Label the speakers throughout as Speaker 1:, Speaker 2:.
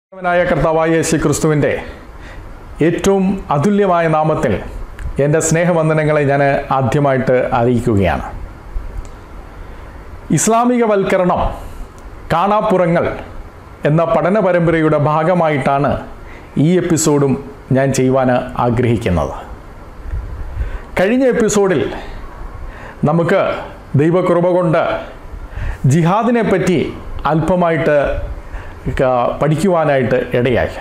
Speaker 1: ായ കർത്താവായ യേശു ക്രിസ്തുവിൻ്റെ ഏറ്റവും അതുല്യമായ നാമത്തിൽ എൻ്റെ സ്നേഹവന്ദനങ്ങളെ ഞാൻ ആദ്യമായിട്ട് അറിയിക്കുകയാണ് ഇസ്ലാമികവൽക്കരണം കാണാപ്പുറങ്ങൾ എന്ന പഠന പരമ്പരയുടെ ഭാഗമായിട്ടാണ് ഈ എപ്പിസോഡും ഞാൻ ചെയ്യുവാൻ ആഗ്രഹിക്കുന്നത് കഴിഞ്ഞ എപ്പിസോഡിൽ നമുക്ക് ദൈവകൃപ കൊണ്ട് ജിഹാദിനെ പറ്റി അല്പമായിട്ട് ക- പഠിക്കുവാനായിട്ട് ഇടയായി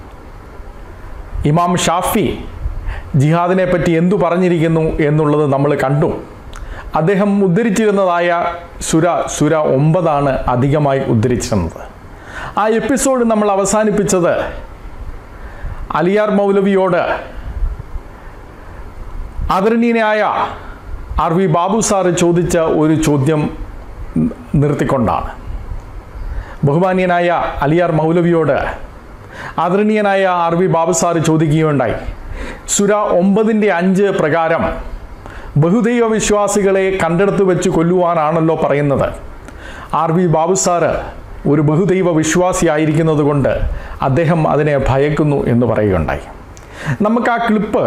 Speaker 1: ഇമാം ഷാഫി ജിഹാദിനെ പറ്റി എന്തു പറഞ്ഞിരിക്കുന്നു എന്നുള്ളത് നമ്മൾ കണ്ടു അദ്ദേഹം ഉദ്ധരിച്ചിരുന്നതായ സുര സുര ഒമ്പതാണ് അധികമായി ഉദ്ധരിച്ചിരുന്നത് ആ എപ്പിസോഡ് നമ്മൾ അവസാനിപ്പിച്ചത് അലിയാർ മൗലവിയോട് ആദരണീയനായ ആർ വി ബാബു സാറ് ചോദിച്ച ഒരു ചോദ്യം നിർത്തിക്കൊണ്ടാണ് ബഹുമാനീയനായ അലിയാർ മൗലവിയോട് ആദരണീയനായ ആർ വി ബാബു സാറ് ചോദിക്കുകയുണ്ടായി സുര ഒമ്പതിൻ്റെ അഞ്ച് പ്രകാരം ബഹുദൈവ വിശ്വാസികളെ കണ്ടെടുത്ത് വെച്ച് കൊല്ലുവാനാണല്ലോ പറയുന്നത് ആർ വി ബാബു സാറ് ഒരു ബഹുദൈവ വിശ്വാസിയായിരിക്കുന്നത് കൊണ്ട് അദ്ദേഹം അതിനെ ഭയക്കുന്നു എന്ന് പറയുകയുണ്ടായി നമുക്ക് ആ ക്ലിപ്പ്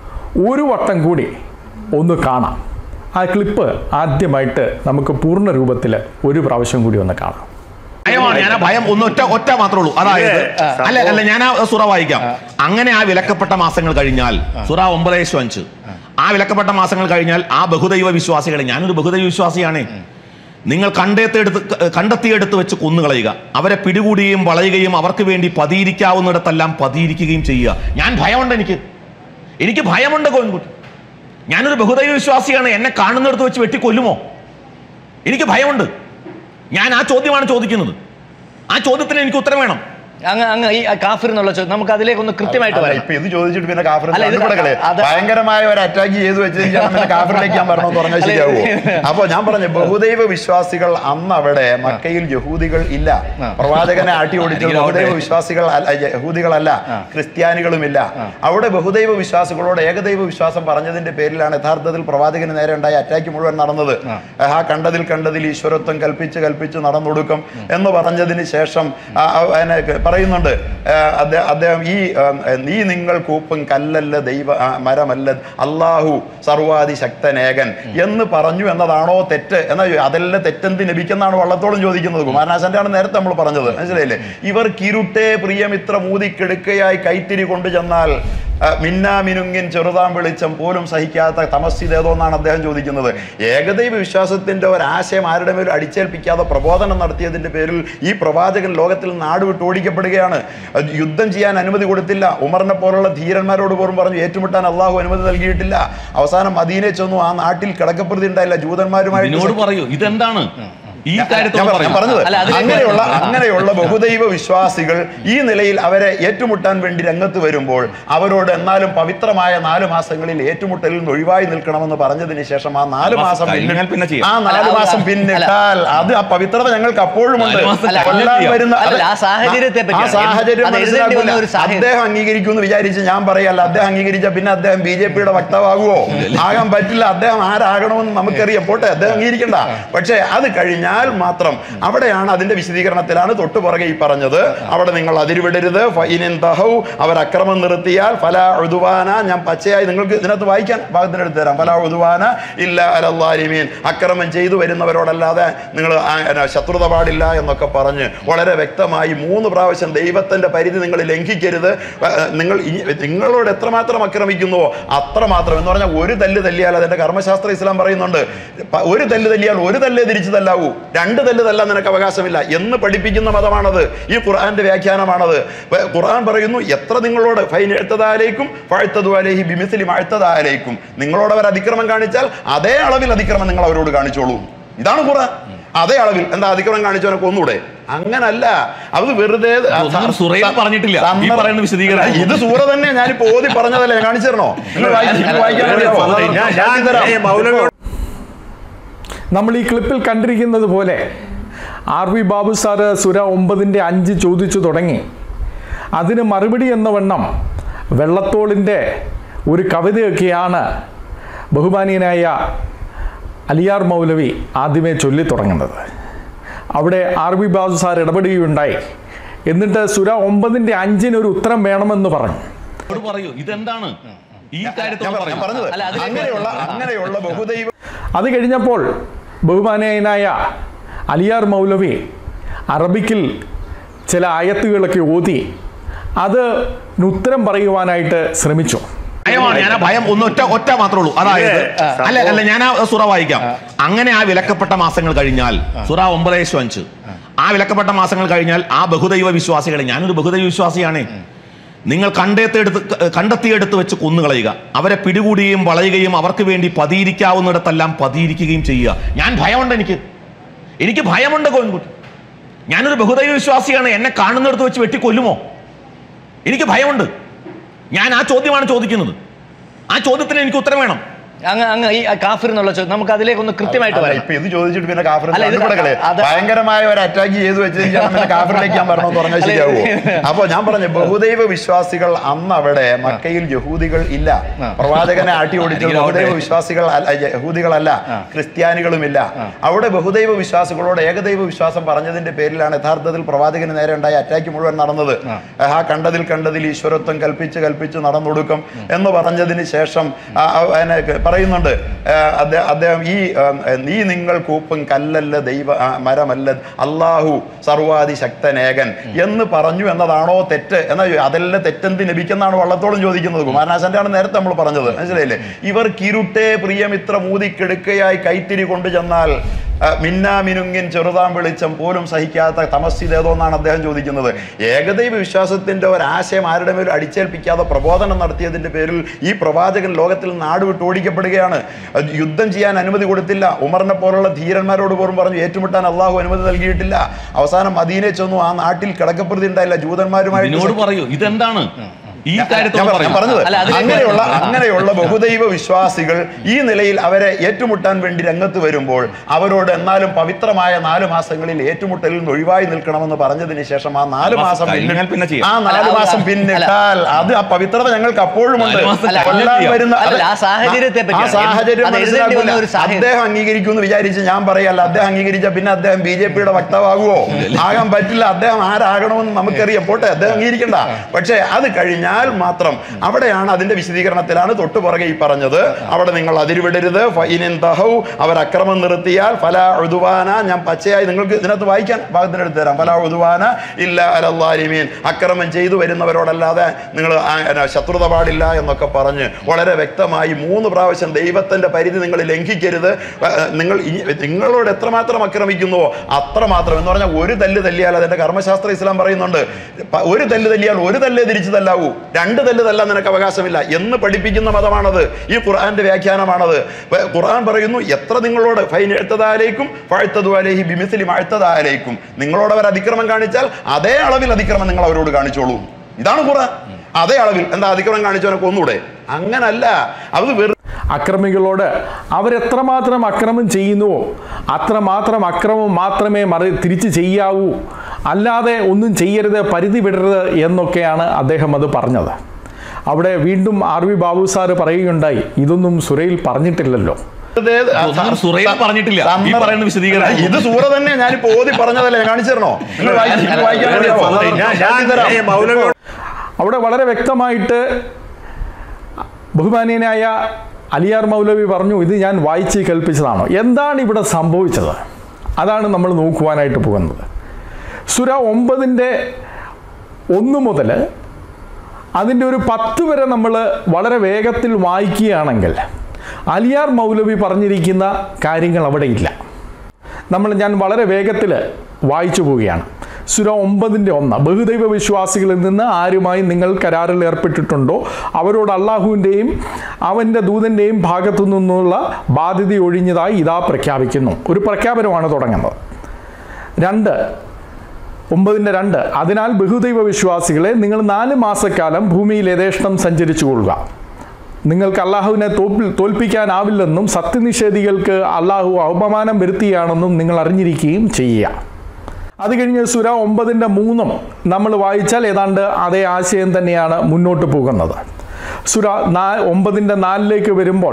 Speaker 1: ഒരു വട്ടം കൂടി ഒന്ന് കാണാം ആ ക്ലിപ്പ് ആദ്യമായിട്ട് നമുക്ക് പൂർണ്ണ രൂപത്തിൽ ഒരു പ്രാവശ്യം കൂടി ഒന്ന് കാണാം
Speaker 2: ഭയമാണ് ഞാൻ ആ ഭയം ഒന്ന് ഒറ്റ ഒറ്റ മാത്രമേ ഉള്ളൂ അതായത് അല്ല അല്ല ഞാൻ ആ സുറ വായിക്കാം അങ്ങനെ ആ വിലക്കപ്പെട്ട മാസങ്ങൾ കഴിഞ്ഞാൽ സുറ ഒമ്പതേശു അഞ്ച് ആ വിലക്കപ്പെട്ട മാസങ്ങൾ കഴിഞ്ഞാൽ ആ ബഹുദൈവ വിശ്വാസികളെ ഞാനൊരു ബഹുദൈവ വിശ്വാസിയാണ് നിങ്ങൾ കണ്ടെത്തിയെടുത്ത് കണ്ടെത്തിയെടുത്ത് വെച്ച് കൊന്നുകളയുക അവരെ പിടികൂടുകയും വളയുകയും അവർക്ക് വേണ്ടി പതിയിരിക്കാവുന്നിടത്തെല്ലാം പതിയിരിക്കുകയും ചെയ്യുക ഞാൻ ഭയമുണ്ട് എനിക്ക് എനിക്ക് ഭയമുണ്ട് കോൻകുട്ടി ഞാനൊരു ബഹുദൈവ വിശ്വാസിയാണ് എന്നെ കാണുന്നിടത്ത് വെച്ച് വെട്ടി കൊല്ലുമോ എനിക്ക് ഭയമുണ്ട് ഞാൻ ആ ചോദ്യമാണ് ചോദിക്കുന്നത് ആ ചോദ്യത്തിന് എനിക്ക് ഉത്തരം വേണം
Speaker 3: അങ്ങ് അങ്ങ് ഈ കാഫിർ എന്നുള്ള ചോദ്യം നമുക്ക് അതിലേക്ക് ഒന്ന് കൃത്യമായിട്ട്
Speaker 4: അല്ല,
Speaker 3: വരാം
Speaker 4: ഇപ്പൊ ഇത് ചോദിച്ചിട്ട് പിന്നെ കാഫിർ
Speaker 3: അല്ല, ഇത്
Speaker 4: കണ്ടുപിടകളെ
Speaker 3: അത്
Speaker 4: ഭയങ്കരമായ ഒരു അറ്റാക്ക് ചെയ്തു വെച്ചാൽ പിന്നെ കാഫിറിലേക്ക് ഞാൻ വരണമെന്ന് പറഞ്ഞാൽ
Speaker 3: അല്ല,
Speaker 4: ശരിയാവോ
Speaker 3: ഇത്
Speaker 4: അപ്പൊ ഞാൻ പറഞ്ഞു ബഹുദൈവ വിശ്വാസികൾ അന്ന് അവിടെ മക്കയിൽ യഹൂദികൾ ഇല്ല
Speaker 3: ആ.
Speaker 4: പ്രവാചകനെ ആട്ടി ഓടിച്ചത്
Speaker 2: അല്ലെങ്കിൽ
Speaker 4: ബഹുദൈവ
Speaker 2: അവിടെ-
Speaker 4: വിശ്വാസികൾ അല്ല, യഹൂദികളല്ല
Speaker 3: ആ.
Speaker 4: ക്രിസ്ത്യാനികളുമില്ല അവിടെ ബഹുദൈവ വിശ്വാസികളോട് ഏകദൈവ വിശ്വാസം പറഞ്ഞതിന്റെ പേരിലാണ് യഥാർത്ഥത്തിൽ പ്രവാചകന് നേരെ ഉണ്ടായ അറ്റാക്ക് മുഴുവൻ നടന്നത്
Speaker 3: ആ.
Speaker 4: ആ കണ്ടതിൽ കണ്ടതിൽ ഈശ്വരത്വം കൽപ്പിച്ച് കൽപ്പിച്ച് നടന്നൊടുക്കും എന്ന് പറഞ്ഞതിന് ശേഷം ആ, ആ, അതിനെ ക- പറയുന്നുണ്ട് ആ, അദ്ദേഹം അദ്ദേഹം ഈ ആ, നീ നിങ്ങൾ കൂപ്പും കല്ലല്ല ദൈവ ആ, മരമല്ല അള്ളാഹു സർവാദി ശക്തനേകൻ എന്ന് പറഞ്ഞു എന്നതാണോ തെറ്റ് എന്നാ അതെല്ലാം തെറ്റെന്ത് ലഭിക്കെന്നാണ് വള്ളത്തോളം ചോദിക്കുന്നത് കുമാരനാശന്റെ ആണ് നേരത്തെ നമ്മൾ പറഞ്ഞത് മനസ്സിലായില്ലേ ഇവർ കിരുട്ടെ പ്രിയമിത്ര മൂതിക്കെടുക്കയായി കൈത്തിരി കൊണ്ടു ചെന്നാൽ ആ, മിന്നാമിനുങ്ങിൻ ചെറുതാം വെളിച്ചം പോലും സഹിക്കാത്ത തമസ്സിതേതോ എന്നാണ് അദ്ദേഹം ചോദിക്കുന്നത് ഏകദൈവ വിശ്വാസത്തിന്റെ ഒരാശയം ആരുടെ മേലും അടിച്ചേൽപ്പിക്കാതെ പ്രബോധനം നടത്തിയതിന്റെ പേരിൽ ഈ പ്രവാചകൻ ലോകത്തിൽ നാട് വിട്ട് ഓടിക്കപ്പെടുകയാണ് അത് യുദ്ധം ചെയ്യാൻ അനുമതി കൊടുത്തില്ല ഉമറിനെ പോലുള്ള ധീരന്മാരോട് പോലും പറഞ്ഞു ഏറ്റുമുട്ടാൻ അള്ളാഹു അനുമതി നൽകിയിട്ടില്ല അവസാനം മദീനെ ചെന്നു ആ നാട്ടിൽ കിടക്കപ്പെടുത്തി ഉണ്ടായില്ല
Speaker 2: ഇതിനോട്
Speaker 4: ജൂതന്മാരുമായിട്ട്
Speaker 2: പറയൂ ഇതെന്താണ് ഈ
Speaker 4: ഞാൻ
Speaker 2: കാര്യത്തിൽ
Speaker 4: പറ- ഞാൻ
Speaker 2: പറയൂ
Speaker 4: പറഞ്ഞത്
Speaker 3: അല്ല, അതിലേക്ക്
Speaker 4: അങ്ങനെയുള്ള
Speaker 3: വരാം.
Speaker 4: അങ്ങനെയുള്ള ബഹുദൈവ വിശ്വാസികൾ ഈ നിലയിൽ അവരെ ഏറ്റുമുട്ടാൻ വേണ്ടി രംഗത്ത് വരുമ്പോൾ അവരോട് എന്നാലും പവിത്രമായ നാല് മാസങ്ങളിൽ ഏറ്റുമുട്ടലിൽ നിന്ന് ഒഴിവായി നിൽക്കണമെന്ന് പറഞ്ഞതിന് ശേഷം ആ നാല്
Speaker 2: മാസം
Speaker 4: മാസം
Speaker 2: കഴിഞ്ഞാൽ
Speaker 4: പിന്നിൽ-
Speaker 2: പിന്നെ ചെയ്യാം.
Speaker 4: ആ നാല്
Speaker 3: അല്ല,
Speaker 4: മാസം
Speaker 3: അല്ല,
Speaker 4: പിന്നിട്ടാൽ അത് ആ പവിത്രത ഞങ്ങൾക്ക് അപ്പോഴും ഉണ്ട്
Speaker 2: നാല് മാസം
Speaker 3: അല്ല,
Speaker 4: കൊല്ലാൻ
Speaker 2: ചെയ്യാം.
Speaker 4: വരുന്ന
Speaker 3: അല്ല,
Speaker 4: അത്
Speaker 3: ആ സാഹചര്യത്തെ
Speaker 4: ആ
Speaker 3: പറ്റിയാണ്.
Speaker 4: സാഹചര്യം
Speaker 3: അത് എഴുതേണ്ടി വന്ന
Speaker 4: മനസ്സിലാക്കില്ല
Speaker 3: ഒരു സാഹചര്യം.
Speaker 4: അദ്ദേഹം അംഗീകരിക്കുമെന്ന് വിചാരിച്ച് ഞാൻ പറയല്ല അദ്ദേഹം അംഗീകരിച്ച പിന്നെ അദ്ദേഹം ബി ജെ പിയുടെ വക്താവാകുമോ ആകാൻ പറ്റില്ല അദ്ദേഹം ആരാകണമെന്ന് നമുക്കറിയാം പോട്ടെ അദ്ദേഹം അംഗീകരിക്കണ്ട പക്ഷേ അത് കഴിഞ്ഞാൽ മാത്രം അവിടെയാണ് അതിന്റെ വിശദീകരണത്തിലാണ് തൊട്ടു പുറകെ ഈ പറഞ്ഞത് അവിടെ നിങ്ങൾ അതിരുവിടരുത് ഫൈനിൻ തഹൗ അവർ അക്രമം നിർത്തിയാൽ ഫല ഉദുവാന ഞാൻ പച്ചയായി നിങ്ങൾക്ക് ഇതിനകത്ത് വായിക്കാൻ ഭാഗത്തിന് എടുത്തു തരാം ഫല ഉദുവാന ഇല്ല അലല്ലാലിമീൻ അക്രമം ചെയ്തു വരുന്നവരോടല്ലാതെ നിങ്ങൾ ശത്രുത പാടില്ല എന്നൊക്കെ പറഞ്ഞ് വളരെ വ്യക്തമായി മൂന്ന് പ്രാവശ്യം ദൈവത്തിന്റെ പരിധി നിങ്ങൾ ലംഘിക്കരുത് ആ, നിങ്ങൾ ഇനി- നിങ്ങളോട് എത്രമാത്രം ആക്രമിക്കുന്നുവോ അത്രമാത്രം എന്ന് പറഞ്ഞാൽ ഒരു തല്ല് തല്ലിയാൽ അതിന്റെ കർമ്മശാസ്ത്ര ഇസ്ലാം പറയുന്നുണ്ട് പ- ഒരു തല്ല് തല്ലിയാൽ ഒരു തല്ലേ തിരിച്ചു തല്ലാവൂ രണ്ട് തല്ല് തല്ലാൻ നിനക്ക് അവകാശമില്ല എന്ന് പഠിപ്പിക്കുന്ന മതമാണത് ഈ ഖുർആന്റെ വ്യാഖ്യാനമാണത് പ- ഖുർആൻ പറയുന്നു എത്ര നിങ്ങളോട് ഫൈൻ എഴുത്തതാലേക്കും ഫഴുത്തതുവാലേഹി ബിമിസിലി മഴുത്തതാലേക്കും നിങ്ങളോട് അവർ അതിക്രമം കാണിച്ചാൽ അതേ അളവിൽ അതിക്രമം നിങ്ങൾ അവരോട് കാണിച്ചോളൂ ഇതാണ് ഖുർആൻ അതേ അളവിൽ എന്താ അതിക്രമം കാണിച്ചവനെ കൊന്നൂടെ അങ്ങനല്ല അത് വെറുതെ
Speaker 2: ഒന്നും സുറയിൽ പറഞ്ഞിട്ടില്ല. ഈ
Speaker 4: സന്ദർഭ-
Speaker 2: പറയുന്ന വിശദീകരണം.
Speaker 4: ഇത് സൂറ തന്നെ ഞാനിപ്പോ ഓതി പറഞ്ഞതല്ലേ ഞാൻ കാണിച്ചു തരണോ നിങ്ങൾ വായിച്ച് നിങ്ങൾക്ക് വായിക്കാൻ അറിയാമോ? ഞാൻ ഞാൻ തരാം
Speaker 1: നമ്മൾ ഈ ക്ലിപ്പിൽ കണ്ടിരിക്കുന്നത് പോലെ ആർ വി ബാബു സാറ് സുര ഒമ്പതിൻ്റെ അഞ്ച് ചോദിച്ചു തുടങ്ങി അതിന് മറുപടി എന്ന വണ്ണം വെള്ളത്തോളിൻ്റെ ഒരു കവിതയൊക്കെയാണ് ബഹുമാനീയനായ അലിയാർ മൗലവി ആദ്യമേ ചൊല്ലി തുടങ്ങുന്നത് അവിടെ ആർ വി ബാബു സാർ ഇടപെടുകയുണ്ടായി എന്നിട്ട് സുര ഒമ്പതിൻ്റെ അഞ്ചിന് ഒരു ഉത്തരം വേണമെന്ന് പറഞ്ഞു
Speaker 2: എന്നോട് പറയൂ ഇതെന്താണ് ഈ
Speaker 4: ഞാൻ
Speaker 2: കാര്യത്തിൽ
Speaker 4: പറ- ഞാൻ പറഞ്ഞത്
Speaker 3: അല്ല, അതിലേക്ക്
Speaker 4: അങ്ങനെയുള്ള അങ്ങനെയുള്ള ബഹുദൈവ
Speaker 1: അത് കഴിഞ്ഞപ്പോൾ ബഹുമാനീയനായ അലിയാർ മൗലവി അറബിക്കിൽ ചില ആയത്തുകളൊക്കെ ഓതി അത് ഉത്തരം പറയുവാനായിട്ട് ശ്രമിച്ചു
Speaker 2: ഭയമാണ് ഞാൻ ആ ഭയം ഒന്ന് ഒറ്റ ഒറ്റ മാത്രമേ ഉള്ളൂ അതായത് അല്ല അല്ല ഞാൻ ആ സുറ വായിക്കാം അങ്ങനെ ആ വിലക്കപ്പെട്ട മാസങ്ങൾ കഴിഞ്ഞാൽ സുറ ഒമ്പതേശു അഞ്ച് ആ വിലക്കപ്പെട്ട മാസങ്ങൾ കഴിഞ്ഞാൽ ആ ബഹുദൈവ വിശ്വാസികളെ ഞാനൊരു ബഹുദൈവ വിശ്വാസിയാണ് നിങ്ങൾ കണ്ടെത്തിയെടുത്ത് കണ്ടെത്തിയെടുത്ത് വെച്ച് കൊന്നുകളയുക അവരെ പിടികൂടുകയും വളയുകയും അവർക്ക് വേണ്ടി പതിയിരിക്കാവുന്നിടത്തെല്ലാം പതിയിരിക്കുകയും ചെയ്യുക ഞാൻ ഭയമുണ്ട് എനിക്ക് എനിക്ക് ഭയമുണ്ട് കോൻകുട്ടി ഞാനൊരു ബഹുദൈവ വിശ്വാസിയാണ് എന്നെ കാണുന്നിടത്ത് വെച്ച് വെട്ടി കൊല്ലുമോ എനിക്ക് ഭയമുണ്ട് ഞാൻ ആ ചോദ്യമാണ് ചോദിക്കുന്നത് ആ ചോദ്യത്തിന് എനിക്ക് ഉത്തരം വേണം
Speaker 3: അങ്ങ് അങ്ങ് ഈ കാഫിർ എന്നുള്ള ചോദ്യം നമുക്ക് അതിലേക്ക് ഒന്ന് കൃത്യമായിട്ട്
Speaker 4: അല്ല,
Speaker 3: വരാം
Speaker 4: ഇപ്പൊ ഇത് ചോദിച്ചിട്ട് പിന്നെ കാഫർ
Speaker 3: അല്ല, ഇത്
Speaker 4: കണ്ടുപിടകളെ
Speaker 3: അത്
Speaker 4: ഭയങ്കരമായ ഒരു അറ്റാക്ക് ചെയ്തു വെച്ചാൽ പിന്നെ കാഫറിലേക്ക് ഞാൻ വരണമെന്ന് പറഞ്ഞാൽ
Speaker 3: അല്ല,
Speaker 4: ശരിയാവോ
Speaker 3: ഇത്
Speaker 4: അപ്പൊ ഞാൻ പറഞ്ഞു ബഹുദൈവ വിശ്വാസികൾ അന്ന് അവിടെ മക്കയിൽ യഹൂദികൾ ഇല്ല പ്രവാചകനെ ആട്ടി ഓടിച്ചത്
Speaker 2: അല്ലെങ്കിൽ
Speaker 4: ബഹുദൈവ
Speaker 2: അവിടെ-
Speaker 4: വിശ്വാസികൾ അല്ല, യഹൂദികളല്ല ക്രിസ്ത്യാനികളുമില്ല അവിടെ ബഹുദൈവ വിശ്വാസികളോട് ഏകദൈവ വിശ്വാസം പറഞ്ഞതിന്റെ പേരിലാണ് യഥാർത്ഥത്തിൽ പ്രവാചകന് നേരെ ഉണ്ടായ അറ്റാക്ക് മുഴുവൻ നടന്നത് ആ കണ്ടതിൽ കണ്ടതിൽ ഈശ്വരത്വം കൽപ്പിച്ച് കൽപ്പിച്ച് നടന്നൊടുക്കും എന്ന് പറഞ്ഞതിന് ശേഷം ആ, ആ, അതിനെ പറയുന്നുണ്ട് ആ, അദ്ദേഹം അദ്ദേഹം ഈ ആ, നീ നിങ്ങൾ കൂപ്പും കല്ലല്ല ദൈവ ആ, മരമല്ല അള്ളാഹു സർവാദി ശക്തനേകൻ എന്ന് പറഞ്ഞു എന്നതാണോ തെറ്റ് എന്നാ അതെല്ലാം തെറ്റെന്ത് ലഭിക്കുന്നാണ് വള്ളത്തോളം ചോദിക്കുന്നത് കുമാരനാശന്റെ ആണ് നേരത്തെ നമ്മൾ പറഞ്ഞത് മനസ്സിലായില്ലേ ഇവർ കിരുട്ടെ പ്രിയമിത്ര മൂതിക്കെടുക്കയായി കൈത്തിരി കൊണ്ടു ചെന്നാൽ ആ, മിന്നാമിനുങ്ങിൻ ചെറുതാം വെളിച്ചം പോലും സഹിക്കാത്ത തമസ്സിതേതോ എന്നാണ് അദ്ദേഹം ചോദിക്കുന്നത് ഏകദൈവ വിശ്വാസത്തിന്റെ ഒരാശയം ആരുടെ മേലും അടിച്ചേൽപ്പിക്കാതെ പ്രബോധനം നടത്തിയതിന്റെ പേരിൽ ഈ പ്രവാചകൻ ലോകത്തിൽ നാട് വിട്ട് ഓടിക്കപ്പെടുകയാണ് അത് യുദ്ധം ചെയ്യാൻ അനുമതി കൊടുത്തില്ല ഉമറിനെ പോലുള്ള ധീരന്മാരോട് പോലും പറഞ്ഞു ഏറ്റുമുട്ടാൻ അള്ളാഹു അനുമതി നൽകിയിട്ടില്ല അവസാനം മദീനെ ചെന്നു ആ നാട്ടിൽ കിടക്കപ്രതി ഉണ്ടായില്ല
Speaker 2: ഇതിനോട്
Speaker 4: ജൂതന്മാരുമായിട്ട്
Speaker 2: പറയൂ ഇതെന്താണ് ഈ
Speaker 4: ഞാൻ
Speaker 2: കാര്യത്തിൽ
Speaker 4: പറ- ഞാൻ
Speaker 2: പറയൂ
Speaker 4: പറഞ്ഞത്
Speaker 3: അല്ല, അതിലേക്ക്
Speaker 4: അങ്ങനെയുള്ള
Speaker 3: വരാം.
Speaker 4: അങ്ങനെയുള്ള ബഹുദൈവ വിശ്വാസികൾ ഈ നിലയിൽ അവരെ ഏറ്റുമുട്ടാൻ വേണ്ടി രംഗത്ത് വരുമ്പോൾ അവരോട് എന്നാലും പവിത്രമായ നാല് മാസങ്ങളിൽ ഏറ്റുമുട്ടലിൽ നിന്ന് ഒഴിവായി നിൽക്കണമെന്ന് പറഞ്ഞതിന് ശേഷം ആ നാല്
Speaker 2: മാസം
Speaker 4: മാസം
Speaker 2: കഴിഞ്ഞാൽ
Speaker 4: പിന്നിൽ-
Speaker 2: പിന്നെ ചെയ്യാം.
Speaker 4: ആ നാല്
Speaker 3: അല്ല,
Speaker 4: മാസം
Speaker 3: അല്ല,
Speaker 4: പിന്നിട്ടാൽ അത് ആ പവിത്രത ഞങ്ങൾക്ക് അപ്പോഴുമുണ്ട്
Speaker 2: നാല് മാസം
Speaker 3: അല്ല,
Speaker 4: കൊല്ലാൻ
Speaker 2: ചെയ്യാം.
Speaker 4: വരുന്ന
Speaker 3: അല്ല,
Speaker 4: അത്
Speaker 3: ആ സാഹചര്യത്തെ
Speaker 4: ആ
Speaker 3: പറ്റിയാണ്.
Speaker 4: സാഹചര്യം
Speaker 3: അത് എഴുതേണ്ടി വന്ന
Speaker 4: മനസ്സിലാക്കില്ല
Speaker 3: ഒരു സാഹചര്യം.
Speaker 4: അദ്ദേഹം അംഗീകരിക്കുമെന്ന് വിചാരിച്ച് ഞാൻ പറയല്ല അദ്ദേഹം അംഗീകരിച്ച പിന്നെ അദ്ദേഹം ബി ജെ പിയുടെ വക്താവാകുമോ ആകാൻ പറ്റില്ല അദ്ദേഹം ആരാകണമെന്ന് നമുക്കറിയാം പോട്ടെ അദ്ദേഹം അംഗീകരിക്കണ്ട പക്ഷേ അത് കഴിഞ്ഞാൽ മാത്രം അവിടെയാണ് അതിന്റെ വിശദീകരണത്തിലാണ് തൊട്ടു പുറകെ ഈ പറഞ്ഞത് അവിടെ നിങ്ങൾ അതിരുവിടരുത് ഫൈനിൻ തഹൗ അവർ അക്രമം നിർത്തിയാൽ ഫല ഉദുവാന ഞാൻ പച്ചയായി നിങ്ങൾക്ക് ഇതിനകത്ത് വായിക്കാൻ ഭാഗത്തിന് എടുത്തു തരാം ഫല ഉദുവാന ഇല്ല അലല്ലാലിമീൻ അക്രമം ചെയ്തു വരുന്നവരോടല്ലാതെ നിങ്ങൾ ശത്രുത പാടില്ല എന്നൊക്കെ പറഞ്ഞ് വളരെ വ്യക്തമായി മൂന്ന് പ്രാവശ്യം ദൈവത്തിന്റെ പരിധി നിങ്ങൾ ലംഘിക്കരുത് ആ, നിങ്ങൾ ഇനി- നിങ്ങളോട് എത്രമാത്രം ആക്രമിക്കുന്നുവോ അത്രമാത്രം എന്ന് പറഞ്ഞാൽ ഒരു തല്ല് തല്ലിയാൽ അതിന്റെ കർമ്മശാസ്ത്ര ഇസ്ലാം പറയുന്നുണ്ട് പ- ഒരു തല്ല് തല്ലിയാൽ ഒരു തല്ലേ തിരിച്ചു തല്ലാവൂ രണ്ട് തല്ല് തല്ലാൻ നിനക്ക് അവകാശമില്ല എന്ന് പഠിപ്പിക്കുന്ന മതമാണത് ഈ ഖുർആന്റെ വ്യാഖ്യാനമാണത് പ- ഖുർആൻ പറയുന്നു എത്ര നിങ്ങളോട് ഫൈൻ എഴുത്തതാലേക്കും ഫഴുത്തതുവാലേഹി ബിമിസിലി മഴുത്തതാലേക്കും നിങ്ങളോട് അവർ അതിക്രമം കാണിച്ചാൽ അതേ അളവിൽ അതിക്രമം നിങ്ങൾ അവരോട് കാണിച്ചോളൂ ഇതാണ് ഖുർആൻ അതേ അളവിൽ എന്താ അതിക്രമം കാണിച്ചവനെ കൊന്നൂടെ അങ്ങനല്ല അത് വെറും
Speaker 1: അക്രമികളോട് അവരെത്രമാത്രം അക്രമം ചെയ്യുന്നുവോ അത്രമാത്രം അക്രമം മാത്രമേ മറി തിരിച്ച് ചെയ്യാവൂ അല്ലാതെ ഒന്നും ചെയ്യരുത് പരിധി വിടരുത് എന്നൊക്കെയാണ് അദ്ദേഹം അത് പറഞ്ഞത് അവിടെ വീണ്ടും ആർ വി ബാബു സാറ് പറയുകയുണ്ടായി ഇതൊന്നും സുരയിൽ പറഞ്ഞിട്ടില്ലല്ലോ
Speaker 2: ഇതൊന്നും സുറയിൽ പറഞ്ഞിട്ടില്ല. ഈ പറയുന്ന വിശദീകരണം.
Speaker 4: ഇത് സൂറ തന്നെ ഞാനിപ്പോ ഓതി പറഞ്ഞതല്ലേ ഞാൻ കാണിച്ചു തരണോ നിങ്ങൾ വായിച്ച് നിങ്ങൾ വായിക്കാൻ അറിയാമോ?
Speaker 5: ഞാൻ-
Speaker 4: ഞാൻ തരാം.
Speaker 5: ഞാൻ മൗലവി
Speaker 1: അവിടെ വളരെ വ്യക്തമായിട്ട് ബഹുമാനീയനായ അലിയാർ മൗലവി പറഞ്ഞു ഇത് ഞാൻ വായിച്ച് കേൾപ്പിച്ചതാണോ എന്താണ് ഇവിടെ സംഭവിച്ചത് അതാണ് നമ്മൾ നോക്കുവാനായിട്ട് പോകുന്നത് സുര ഒമ്പതിൻ്റെ ഒന്ന് മുതൽ അതിൻ്റെ ഒരു പത്ത് വരെ നമ്മൾ വളരെ വേഗത്തിൽ വായിക്കുകയാണെങ്കിൽ അലിയാർ മൗലവി പറഞ്ഞിരിക്കുന്ന കാര്യങ്ങൾ അവിടെ ഇല്ല നമ്മൾ ഞാൻ വളരെ വേഗത്തിൽ വായിച്ചു പോവുകയാണ് സുര ഒമ്പതിൻ്റെ ഒന്ന് ബഹുദൈവ വിശ്വാസികളിൽ നിന്ന് ആരുമായി നിങ്ങൾ കരാറിൽ ഏർപ്പെട്ടിട്ടുണ്ടോ അവരോട് അള്ളാഹുവിൻ്റെയും അവൻ്റെ ദൂതൻ്റെയും ഭാഗത്തു നിന്നുള്ള ബാധ്യത ഒഴിഞ്ഞതായി ഇതാ പ്രഖ്യാപിക്കുന്നു ഒരു പ്രഖ്യാപനമാണ് തുടങ്ങുന്നത് രണ്ട് ഒമ്പതിൻ്റെ രണ്ട് അതിനാൽ ബഹുദൈവ വിശ്വാസികളെ നിങ്ങൾ നാല് മാസക്കാലം ഭൂമിയിൽ യഥേഷ്ടം സഞ്ചരിച്ചു കൊള്ളുക നിങ്ങൾക്ക് അള്ളാഹുവിനെ തോൽപ്പി തോൽപ്പിക്കാനാവില്ലെന്നും സത്യനിഷേധികൾക്ക് അള്ളാഹു അപമാനം വരുത്തിയാണെന്നും നിങ്ങൾ അറിഞ്ഞിരിക്കുകയും ചെയ്യുക അത് കഴിഞ്ഞ് സുര ഒമ്പതിൻ്റെ മൂന്നും നമ്മൾ വായിച്ചാൽ ഏതാണ്ട് അതേ ആശയം തന്നെയാണ് മുന്നോട്ട് പോകുന്നത് സുര നാ ഒമ്പതിൻ്റെ നാലിലേക്ക് വരുമ്പോൾ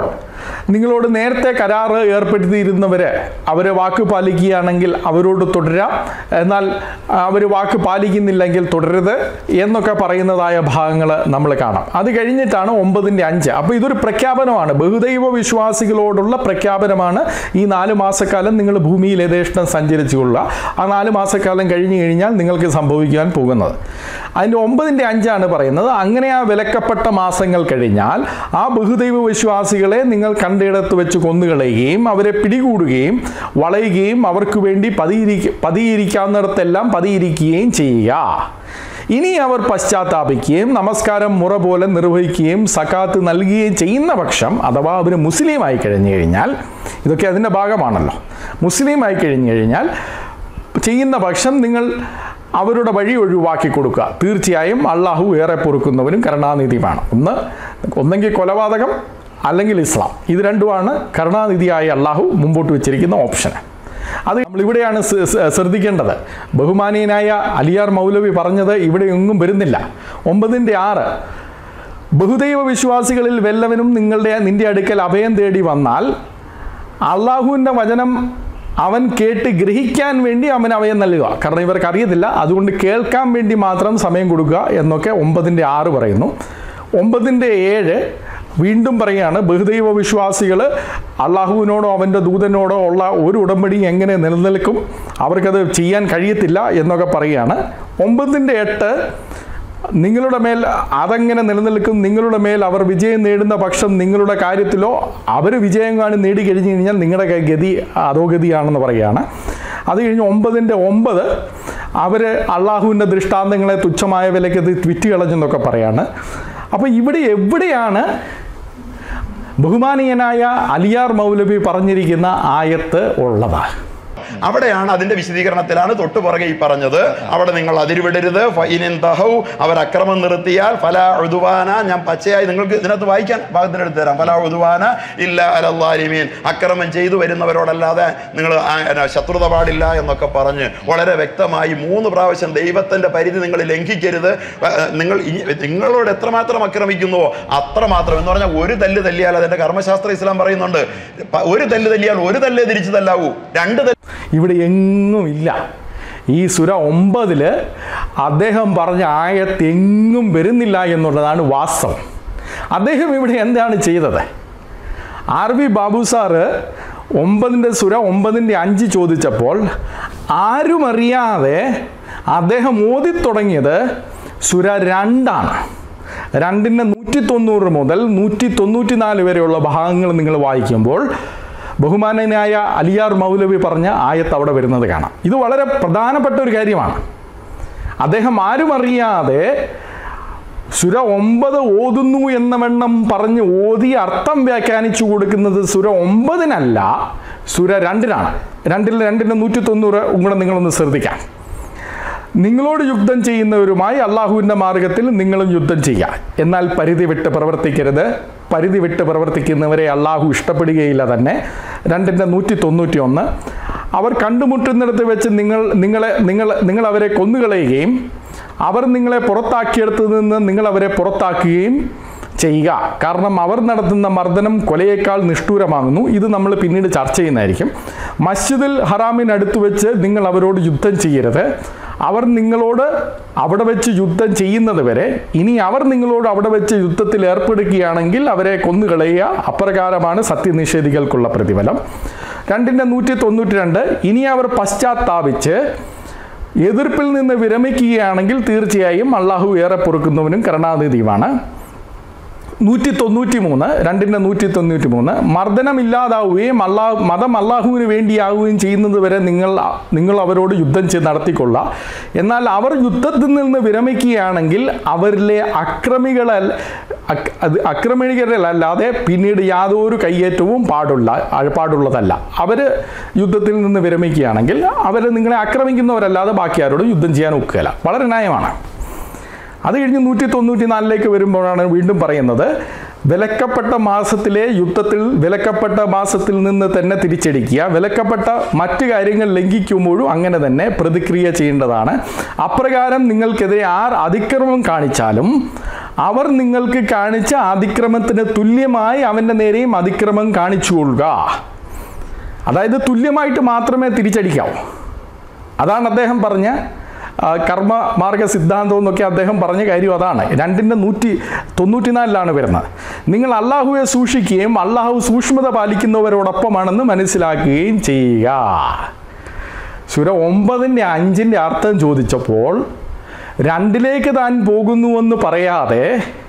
Speaker 1: നിങ്ങളോട് നേരത്തെ കരാറ് ഏർപ്പെടുത്തിയിരുന്നവർ അവർ വാക്ക് പാലിക്കുകയാണെങ്കിൽ അവരോട് തുടരാം എന്നാൽ അവർ വാക്ക് പാലിക്കുന്നില്ലെങ്കിൽ തുടരരുത് എന്നൊക്കെ പറയുന്നതായ ഭാഗങ്ങൾ നമ്മൾ കാണാം അത് കഴിഞ്ഞിട്ടാണ് ഒമ്പതിൻ്റെ അഞ്ച് അപ്പോൾ ഇതൊരു പ്രഖ്യാപനമാണ് ബഹുദൈവ വിശ്വാസികളോടുള്ള പ്രഖ്യാപനമാണ് ഈ നാല് മാസക്കാലം നിങ്ങൾ ഭൂമിയിൽ യഥേഷ്ടം സഞ്ചരിച്ചുകൊള്ളുക ആ നാല് മാസക്കാലം കഴിഞ്ഞു കഴിഞ്ഞാൽ നിങ്ങൾക്ക് സംഭവിക്കാൻ പോകുന്നത് അതിൻ്റെ ഒമ്പതിൻ്റെ അഞ്ചാണ് പറയുന്നത് അങ്ങനെ ആ വിലക്കപ്പെട്ട മാസങ്ങൾ കഴിഞ്ഞാൽ ആ ബഹുദൈവ വിശ്വാസികളെ നിങ്ങൾ കണ്ടിടത്ത് വെച്ച് കൊന്നുകളയുകയും അവരെ പിടികൂടുകയും വളയുകയും അവർക്ക് വേണ്ടി പതിയിരിക്ക പതിയിരിക്കാവുന്നിടത്തെല്ലാം പതിയിരിക്കുകയും ചെയ്യുക ഇനി അവർ പശ്ചാത്താപിക്കുകയും നമസ്കാരം മുറ പോലെ നിർവഹിക്കുകയും സക്കാത്ത് നൽകുകയും ചെയ്യുന്ന പക്ഷം അഥവാ അവർ മുസ്ലിമായി കഴിഞ്ഞു കഴിഞ്ഞാൽ ഇതൊക്കെ അതിൻ്റെ ഭാഗമാണല്ലോ മുസ്ലിമായി കഴിഞ്ഞു കഴിഞ്ഞാൽ ചെയ്യുന്ന പക്ഷം നിങ്ങൾ അവരുടെ വഴി ഒഴിവാക്കി കൊടുക്കുക തീർച്ചയായും അള്ളാഹു ഏറെ പൊറുക്കുന്നവനും കരുണാനിധിയുമാണ് ഒന്ന് ഒന്നെങ്കിൽ കൊലപാതകം അല്ലെങ്കിൽ ഇസ്ലാം ഇത് രണ്ടുമാണ് കരുണാനിധിയായ അള്ളാഹു മുമ്പോട്ട് വെച്ചിരിക്കുന്ന ഓപ്ഷൻ അത് നമ്മൾ ഇവിടെയാണ് ശ്ര- ശ്ര- ശ്രദ്ധിക്കേണ്ടത് ബഹുമാനീയനായ അലിയാർ മൗലവി പറഞ്ഞത് ഇവിടെ എങ്ങും വരുന്നില്ല ഒമ്പതിൻ്റെ ആറ് ബഹുദൈവ വിശ്വാസികളിൽ വല്ലവനും നിങ്ങളുടെ നിന്റെ അടുക്കൽ അഭയം തേടി വന്നാൽ അള്ളാഹുവിൻ്റെ വചനം അവൻ കേട്ട് ഗ്രഹിക്കാൻ വേണ്ടി അവൻ അഭയം നൽകുക കാരണം ഇവർക്ക് അറിയത്തില്ല അതുകൊണ്ട് കേൾക്കാൻ വേണ്ടി മാത്രം സമയം കൊടുക്കുക എന്നൊക്കെ ഒമ്പതിൻ്റെ ആറ് പറയുന്നു ഒമ്പതിൻ്റെ ഏഴ് വീണ്ടും പറയുകയാണ് ബഹുദൈവ വിശ്വാസികൾ അള്ളാഹുവിനോടോ അവൻ്റെ ദൂതനോടോ ഉള്ള ഒരു ഉടമ്പടി എങ്ങനെ നിലനിൽക്കും അവർക്കത് ചെയ്യാൻ കഴിയത്തില്ല എന്നൊക്കെ പറയുകയാണ് ഒമ്പതിൻ്റെ എട്ട് നിങ്ങളുടെ മേൽ അതെങ്ങനെ നിലനിൽക്കും നിങ്ങളുടെ മേൽ അവർ വിജയം നേടുന്ന പക്ഷം നിങ്ങളുടെ കാര്യത്തിലോ അവർ വിജയം കാണി നേടി കഴിഞ്ഞു കഴിഞ്ഞാൽ നിങ്ങളുടെ ക- ഗതി അധോഗതിയാണെന്ന് പറയുകയാണ് അത് കഴിഞ്ഞ് ഒമ്പതിൻ്റെ ഒമ്പത് അവർ അള്ളാഹുവിൻ്റെ ദൃഷ്ടാന്തങ്ങളെ തുച്ഛമായ വിലയ്ക്ക് ഇത് വിറ്റ് കളഞ്ഞെന്നൊക്കെ പറയാണ് അപ്പോൾ ഇവിടെ എവിടെയാണ് ബഹുമാനീയനായ അലിയാർ മൗലവി പറഞ്ഞിരിക്കുന്ന ആയത്ത് ഉള്ളത്
Speaker 4: അവിടെയാണ് അതിന്റെ വിശദീകരണത്തിലാണ് തൊട്ടു പുറകെ ഈ പറഞ്ഞത് അവിടെ നിങ്ങൾ അതിരുവിടരുത് ഫൈനിൻ തഹൗ അവർ അക്രമം നിർത്തിയാൽ ഫല ഉദുവാന ഞാൻ പച്ചയായി നിങ്ങൾക്ക് ഇതിനകത്ത് വായിക്കാൻ ഭാഗത്തിനെടുത്ത് തരാം ഫല ഉദുവാന ഇല്ല അലല്ലാലിമീൻ അക്രമം ചെയ്തു വരുന്നവരോടല്ലാതെ നിങ്ങൾ ആ, എന്നാ, ശത്രുത പാടില്ല എന്നൊക്കെ പറഞ്ഞ് വളരെ വ്യക്തമായി മൂന്ന് പ്രാവശ്യം ദൈവത്തിന്റെ പരിധി നിങ്ങൾ ലംഘിക്കരുത് ആ, നിങ്ങൾ ഇനി- നിങ്ങളോട് എത്രമാത്രം അക്രമിക്കുന്നുവോ അത്രമാത്രം എന്ന് പറഞ്ഞാൽ ഒരു തല്ല് തല്ലിയാൽ അതിന്റെ കർമ്മശാസ്ത്ര ഇസ്ലാം പറയുന്നുണ്ട് പ- ഒരു തല്ല് തല്ലിയാൽ ഒരു തല്ലേ തിരിച്ചു തല്ലാവൂ രണ്ട് തല്ല്
Speaker 1: ഇവിടെ എങ്ങും ഇല്ല ഈ സുര ഒമ്പതിൽ അദ്ദേഹം പറഞ്ഞ ആയത്ത് എങ്ങും വരുന്നില്ല എന്നുള്ളതാണ് വാസ്തവം അദ്ദേഹം ഇവിടെ എന്താണ് ചെയ്തത് ആർ വി ബാബു സാറ് ഒമ്പതിൻ്റെ സുര ഒമ്പതിൻ്റെ അഞ്ച് ചോദിച്ചപ്പോൾ ആരും അറിയാതെ അദ്ദേഹം ഓതി തുടങ്ങിയത് സുര രണ്ടാണ് രണ്ടിൻ്റെ നൂറ്റി തൊണ്ണൂറ് മുതൽ നൂറ്റി തൊണ്ണൂറ്റി നാല് വരെയുള്ള ഭാഗങ്ങൾ നിങ്ങൾ വായിക്കുമ്പോൾ ബഹുമാനനായ അലിയാർ മൗലവി പറഞ്ഞ ആയത്ത് അവിടെ വരുന്നത് കാണാം ഇത് വളരെ പ്രധാനപ്പെട്ട ഒരു കാര്യമാണ് അദ്ദേഹം ആരും അറിയാതെ സുര ഒമ്പത് ഓതുന്നു എന്ന വണ്ണം പറഞ്ഞ് ഓതി അർത്ഥം വ്യാഖ്യാനിച്ചു കൊടുക്കുന്നത് സുര ഒമ്പതിനല്ല സുര രണ്ടിനാണ് രണ്ടിൽ രണ്ടിൻ്റെ നൂറ്റി തൊണ്ണൂറ് കൂടെ നിങ്ങളൊന്ന് ശ്രദ്ധിക്കാം നിങ്ങളോട് യുദ്ധം ചെയ്യുന്നവരുമായി അള്ളാഹുവിൻ്റെ മാർഗത്തിൽ നിങ്ങളും യുദ്ധം ചെയ്യുക എന്നാൽ പരിധി വിട്ട് പ്രവർത്തിക്കരുത് പരിധി വിട്ട് പ്രവർത്തിക്കുന്നവരെ അള്ളാഹു ഇഷ്ടപ്പെടുകയില്ല തന്നെ രണ്ടിൻ്റെ നൂറ്റി തൊണ്ണൂറ്റി ഒന്ന് അവർ കണ്ടുമുട്ടുന്നിടത്ത് വെച്ച് നിങ്ങൾ നിങ്ങളെ നിങ്ങൾ നിങ്ങൾ അവരെ കൊന്നുകളയുകയും അവർ നിങ്ങളെ പുറത്താക്കിയെടുത്തു നിന്ന് നിങ്ങൾ അവരെ പുറത്താക്കുകയും ചെയ്യുക കാരണം അവർ നടത്തുന്ന മർദ്ദനം കൊലയേക്കാൾ നിഷ്ഠൂരമാകുന്നു ഇത് നമ്മൾ പിന്നീട് ചർച്ച ചെയ്യുന്നതായിരിക്കും മസ്ജിദുൽ ഹറാമിനടുത്ത് വെച്ച് നിങ്ങൾ അവരോട് യുദ്ധം ചെയ്യരുത് അവർ നിങ്ങളോട് അവിടെ വെച്ച് യുദ്ധം ചെയ്യുന്നത് വരെ ഇനി അവർ നിങ്ങളോട് അവിടെ വെച്ച് യുദ്ധത്തിൽ ഏർപ്പെടുകയാണെങ്കിൽ അവരെ കൊന്നുകളയുക അപ്രകാരമാണ് സത്യനിഷേധികൾക്കുള്ള പ്രതിഫലം രണ്ടിൻ്റെ നൂറ്റി തൊണ്ണൂറ്റി രണ്ട് ഇനി അവർ പശ്ചാത്താപിച്ച് എതിർപ്പിൽ നിന്ന് വിരമിക്കുകയാണെങ്കിൽ തീർച്ചയായും അള്ളാഹു ഏറെ പൊറുക്കുന്നവനും കരുണാനിധിയുമാണ് നൂറ്റി തൊണ്ണൂറ്റി മൂന്ന് രണ്ടിൻ്റെ നൂറ്റി തൊണ്ണൂറ്റി മൂന്ന് മർദ്ദനമില്ലാതാവുകയും അള്ളാഹു മതം അള്ളാഹുവിന് വേണ്ടിയാവുകയും ചെയ്യുന്നത് വരെ നിങ്ങൾ നിങ്ങൾ അവരോട് യുദ്ധം ചെയ്ത് നടത്തിക്കൊള്ളുക എന്നാൽ അവർ യുദ്ധത്തിൽ നിന്ന് വിരമിക്കുകയാണെങ്കിൽ അവരിലെ അക്രമികളെ അക്- അത് അക്രമികളല്ലാതെ പിന്നീട് യാതൊരു കയ്യേറ്റവും പാടുള്ള പാടുള്ളതല്ല അവർ യുദ്ധത്തിൽ നിന്ന് വിരമിക്കുകയാണെങ്കിൽ അവർ നിങ്ങളെ ആക്രമിക്കുന്നവരല്ലാതെ ബാക്കി ആരോടും യുദ്ധം ചെയ്യാൻ ഒക്കുകയില്ല വളരെ ന്യായമാണ് അത് കഴിഞ്ഞ് നൂറ്റി തൊണ്ണൂറ്റി നാലിലേക്ക് വരുമ്പോഴാണ് വീണ്ടും പറയുന്നത് വിലക്കപ്പെട്ട മാസത്തിലെ യുദ്ധത്തിൽ വിലക്കപ്പെട്ട മാസത്തിൽ നിന്ന് തന്നെ തിരിച്ചടിക്കുക വിലക്കപ്പെട്ട മറ്റു കാര്യങ്ങൾ ലംഘിക്കുമ്പോഴും അങ്ങനെ തന്നെ പ്രതിക്രിയ ചെയ്യേണ്ടതാണ് അപ്രകാരം നിങ്ങൾക്കെതിരെ ആർ അതിക്രമം കാണിച്ചാലും അവർ നിങ്ങൾക്ക് കാണിച്ച അതിക്രമത്തിന് തുല്യമായി അവൻ്റെ നേരെയും അതിക്രമം കാണിച്ചു കൊള്ളുക അതായത് തുല്യമായിട്ട് മാത്രമേ തിരിച്ചടിക്കാവൂ അതാണ് അദ്ദേഹം പറഞ്ഞ ആ, കർമ്മ മാർഗ സിദ്ധാന്തം എന്നൊക്കെ അദ്ദേഹം പറഞ്ഞ കാര്യം അതാണ് രണ്ടിൻ്റെ നൂറ്റി തൊണ്ണൂറ്റിനാലിലാണ് വരുന്നത് നിങ്ങൾ അള്ളാഹുവെ സൂക്ഷിക്കുകയും അള്ളാഹു സൂക്ഷ്മത പാലിക്കുന്നവരോടൊപ്പമാണെന്ന് മനസ്സിലാക്കുകയും ചെയ്യുക സുര ഒമ്പതിൻ്റെ അഞ്ചിൻ്റെ അർത്ഥം ചോദിച്ചപ്പോൾ രണ്ടിലേക്ക് താൻ പോകുന്നുവെന്ന് പറയാതെ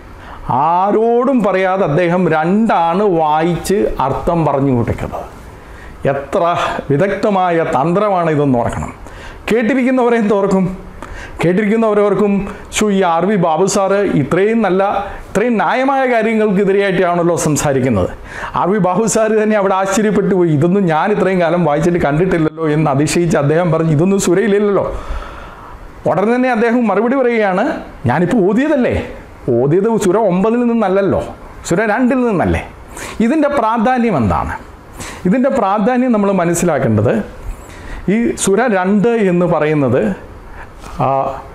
Speaker 1: ആരോടും പറയാതെ അദ്ദേഹം രണ്ടാണ് വായിച്ച് അർത്ഥം പറഞ്ഞു കൊടുക്കുന്നത് എത്ര വിദഗ്ധമായ തന്ത്രമാണ് ഇതെന്ന് ഓർക്കണം കേട്ടിരിക്കുന്നവരെ തോർക്കും കേട്ടിരിക്കുന്നവരോർക്കും ഷു ഈ ആർ വി ബാബു സാറ് ഇത്രയും നല്ല ഇത്രയും ന്യായമായ കാര്യങ്ങൾക്കെതിരെയായിട്ടാണല്ലോ സംസാരിക്കുന്നത് ആർ വി ബാബു സാറ് തന്നെ അവിടെ ആശ്ചര്യപ്പെട്ടു പോയി ഇതൊന്നും ഞാൻ ഇത്രയും കാലം വായിച്ചിട്ട് കണ്ടിട്ടില്ലല്ലോ എന്ന് അതിശയിച്ച് അദ്ദേഹം പറഞ്ഞു ഇതൊന്നും സുരയിലില്ലല്ലോ ഉടനെ തന്നെ അദ്ദേഹം മറുപടി പറയുകയാണ് ഞാനിപ്പോൾ ഓതിയതല്ലേ ഓതിയത് സുര ഒമ്പതിൽ നിന്നല്ലല്ലോ സുര രണ്ടിൽ നിന്നല്ലേ ഇതിൻ്റെ പ്രാധാന്യം എന്താണ് ഇതിൻ്റെ പ്രാധാന്യം നമ്മൾ മനസ്സിലാക്കേണ്ടത് ഈ സുര രണ്ട് എന്ന് പറയുന്നത് ആ,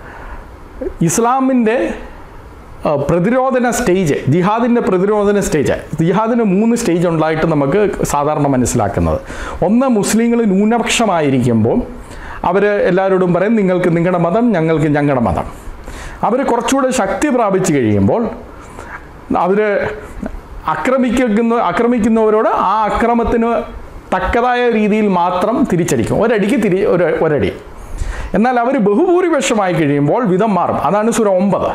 Speaker 1: ഇസ്ലാമിൻ്റെ ആ, പ്രതിരോധന സ്റ്റേജ് ജിഹാദിൻ്റെ പ്രതിരോധന സ്റ്റേജ് ജിഹാദിന് മൂന്ന് സ്റ്റേജ് ഉണ്ടായിട്ട് നമുക്ക് സാധാരണ മനസ്സിലാക്കുന്നത് ഒന്ന് മുസ്ലിങ്ങൾ ന്യൂനപക്ഷമായിരിക്കുമ്പോൾ അവർ എല്ലാവരോടും പറയും നിങ്ങൾക്ക് നിങ്ങളുടെ മതം ഞങ്ങൾക്ക് ഞങ്ങളുടെ മതം അവർ കുറച്ചുകൂടെ ശക്തി പ്രാപിച്ചു കഴിയുമ്പോൾ അവർ ആക്രമിക്കുന്ന ആക്രമിക്കുന്നവരോട് ആ അക്രമത്തിന് തക്കതായ രീതിയിൽ മാത്രം തിരിച്ചടിക്കും ഒരടിക്ക് തിരി ഒരു ഒരടി എന്നാൽ അവർ ബഹുഭൂരിപക്ഷമായി കഴിയുമ്പോൾ വിധം മാറും അതാണ് സുര ഒമ്പത്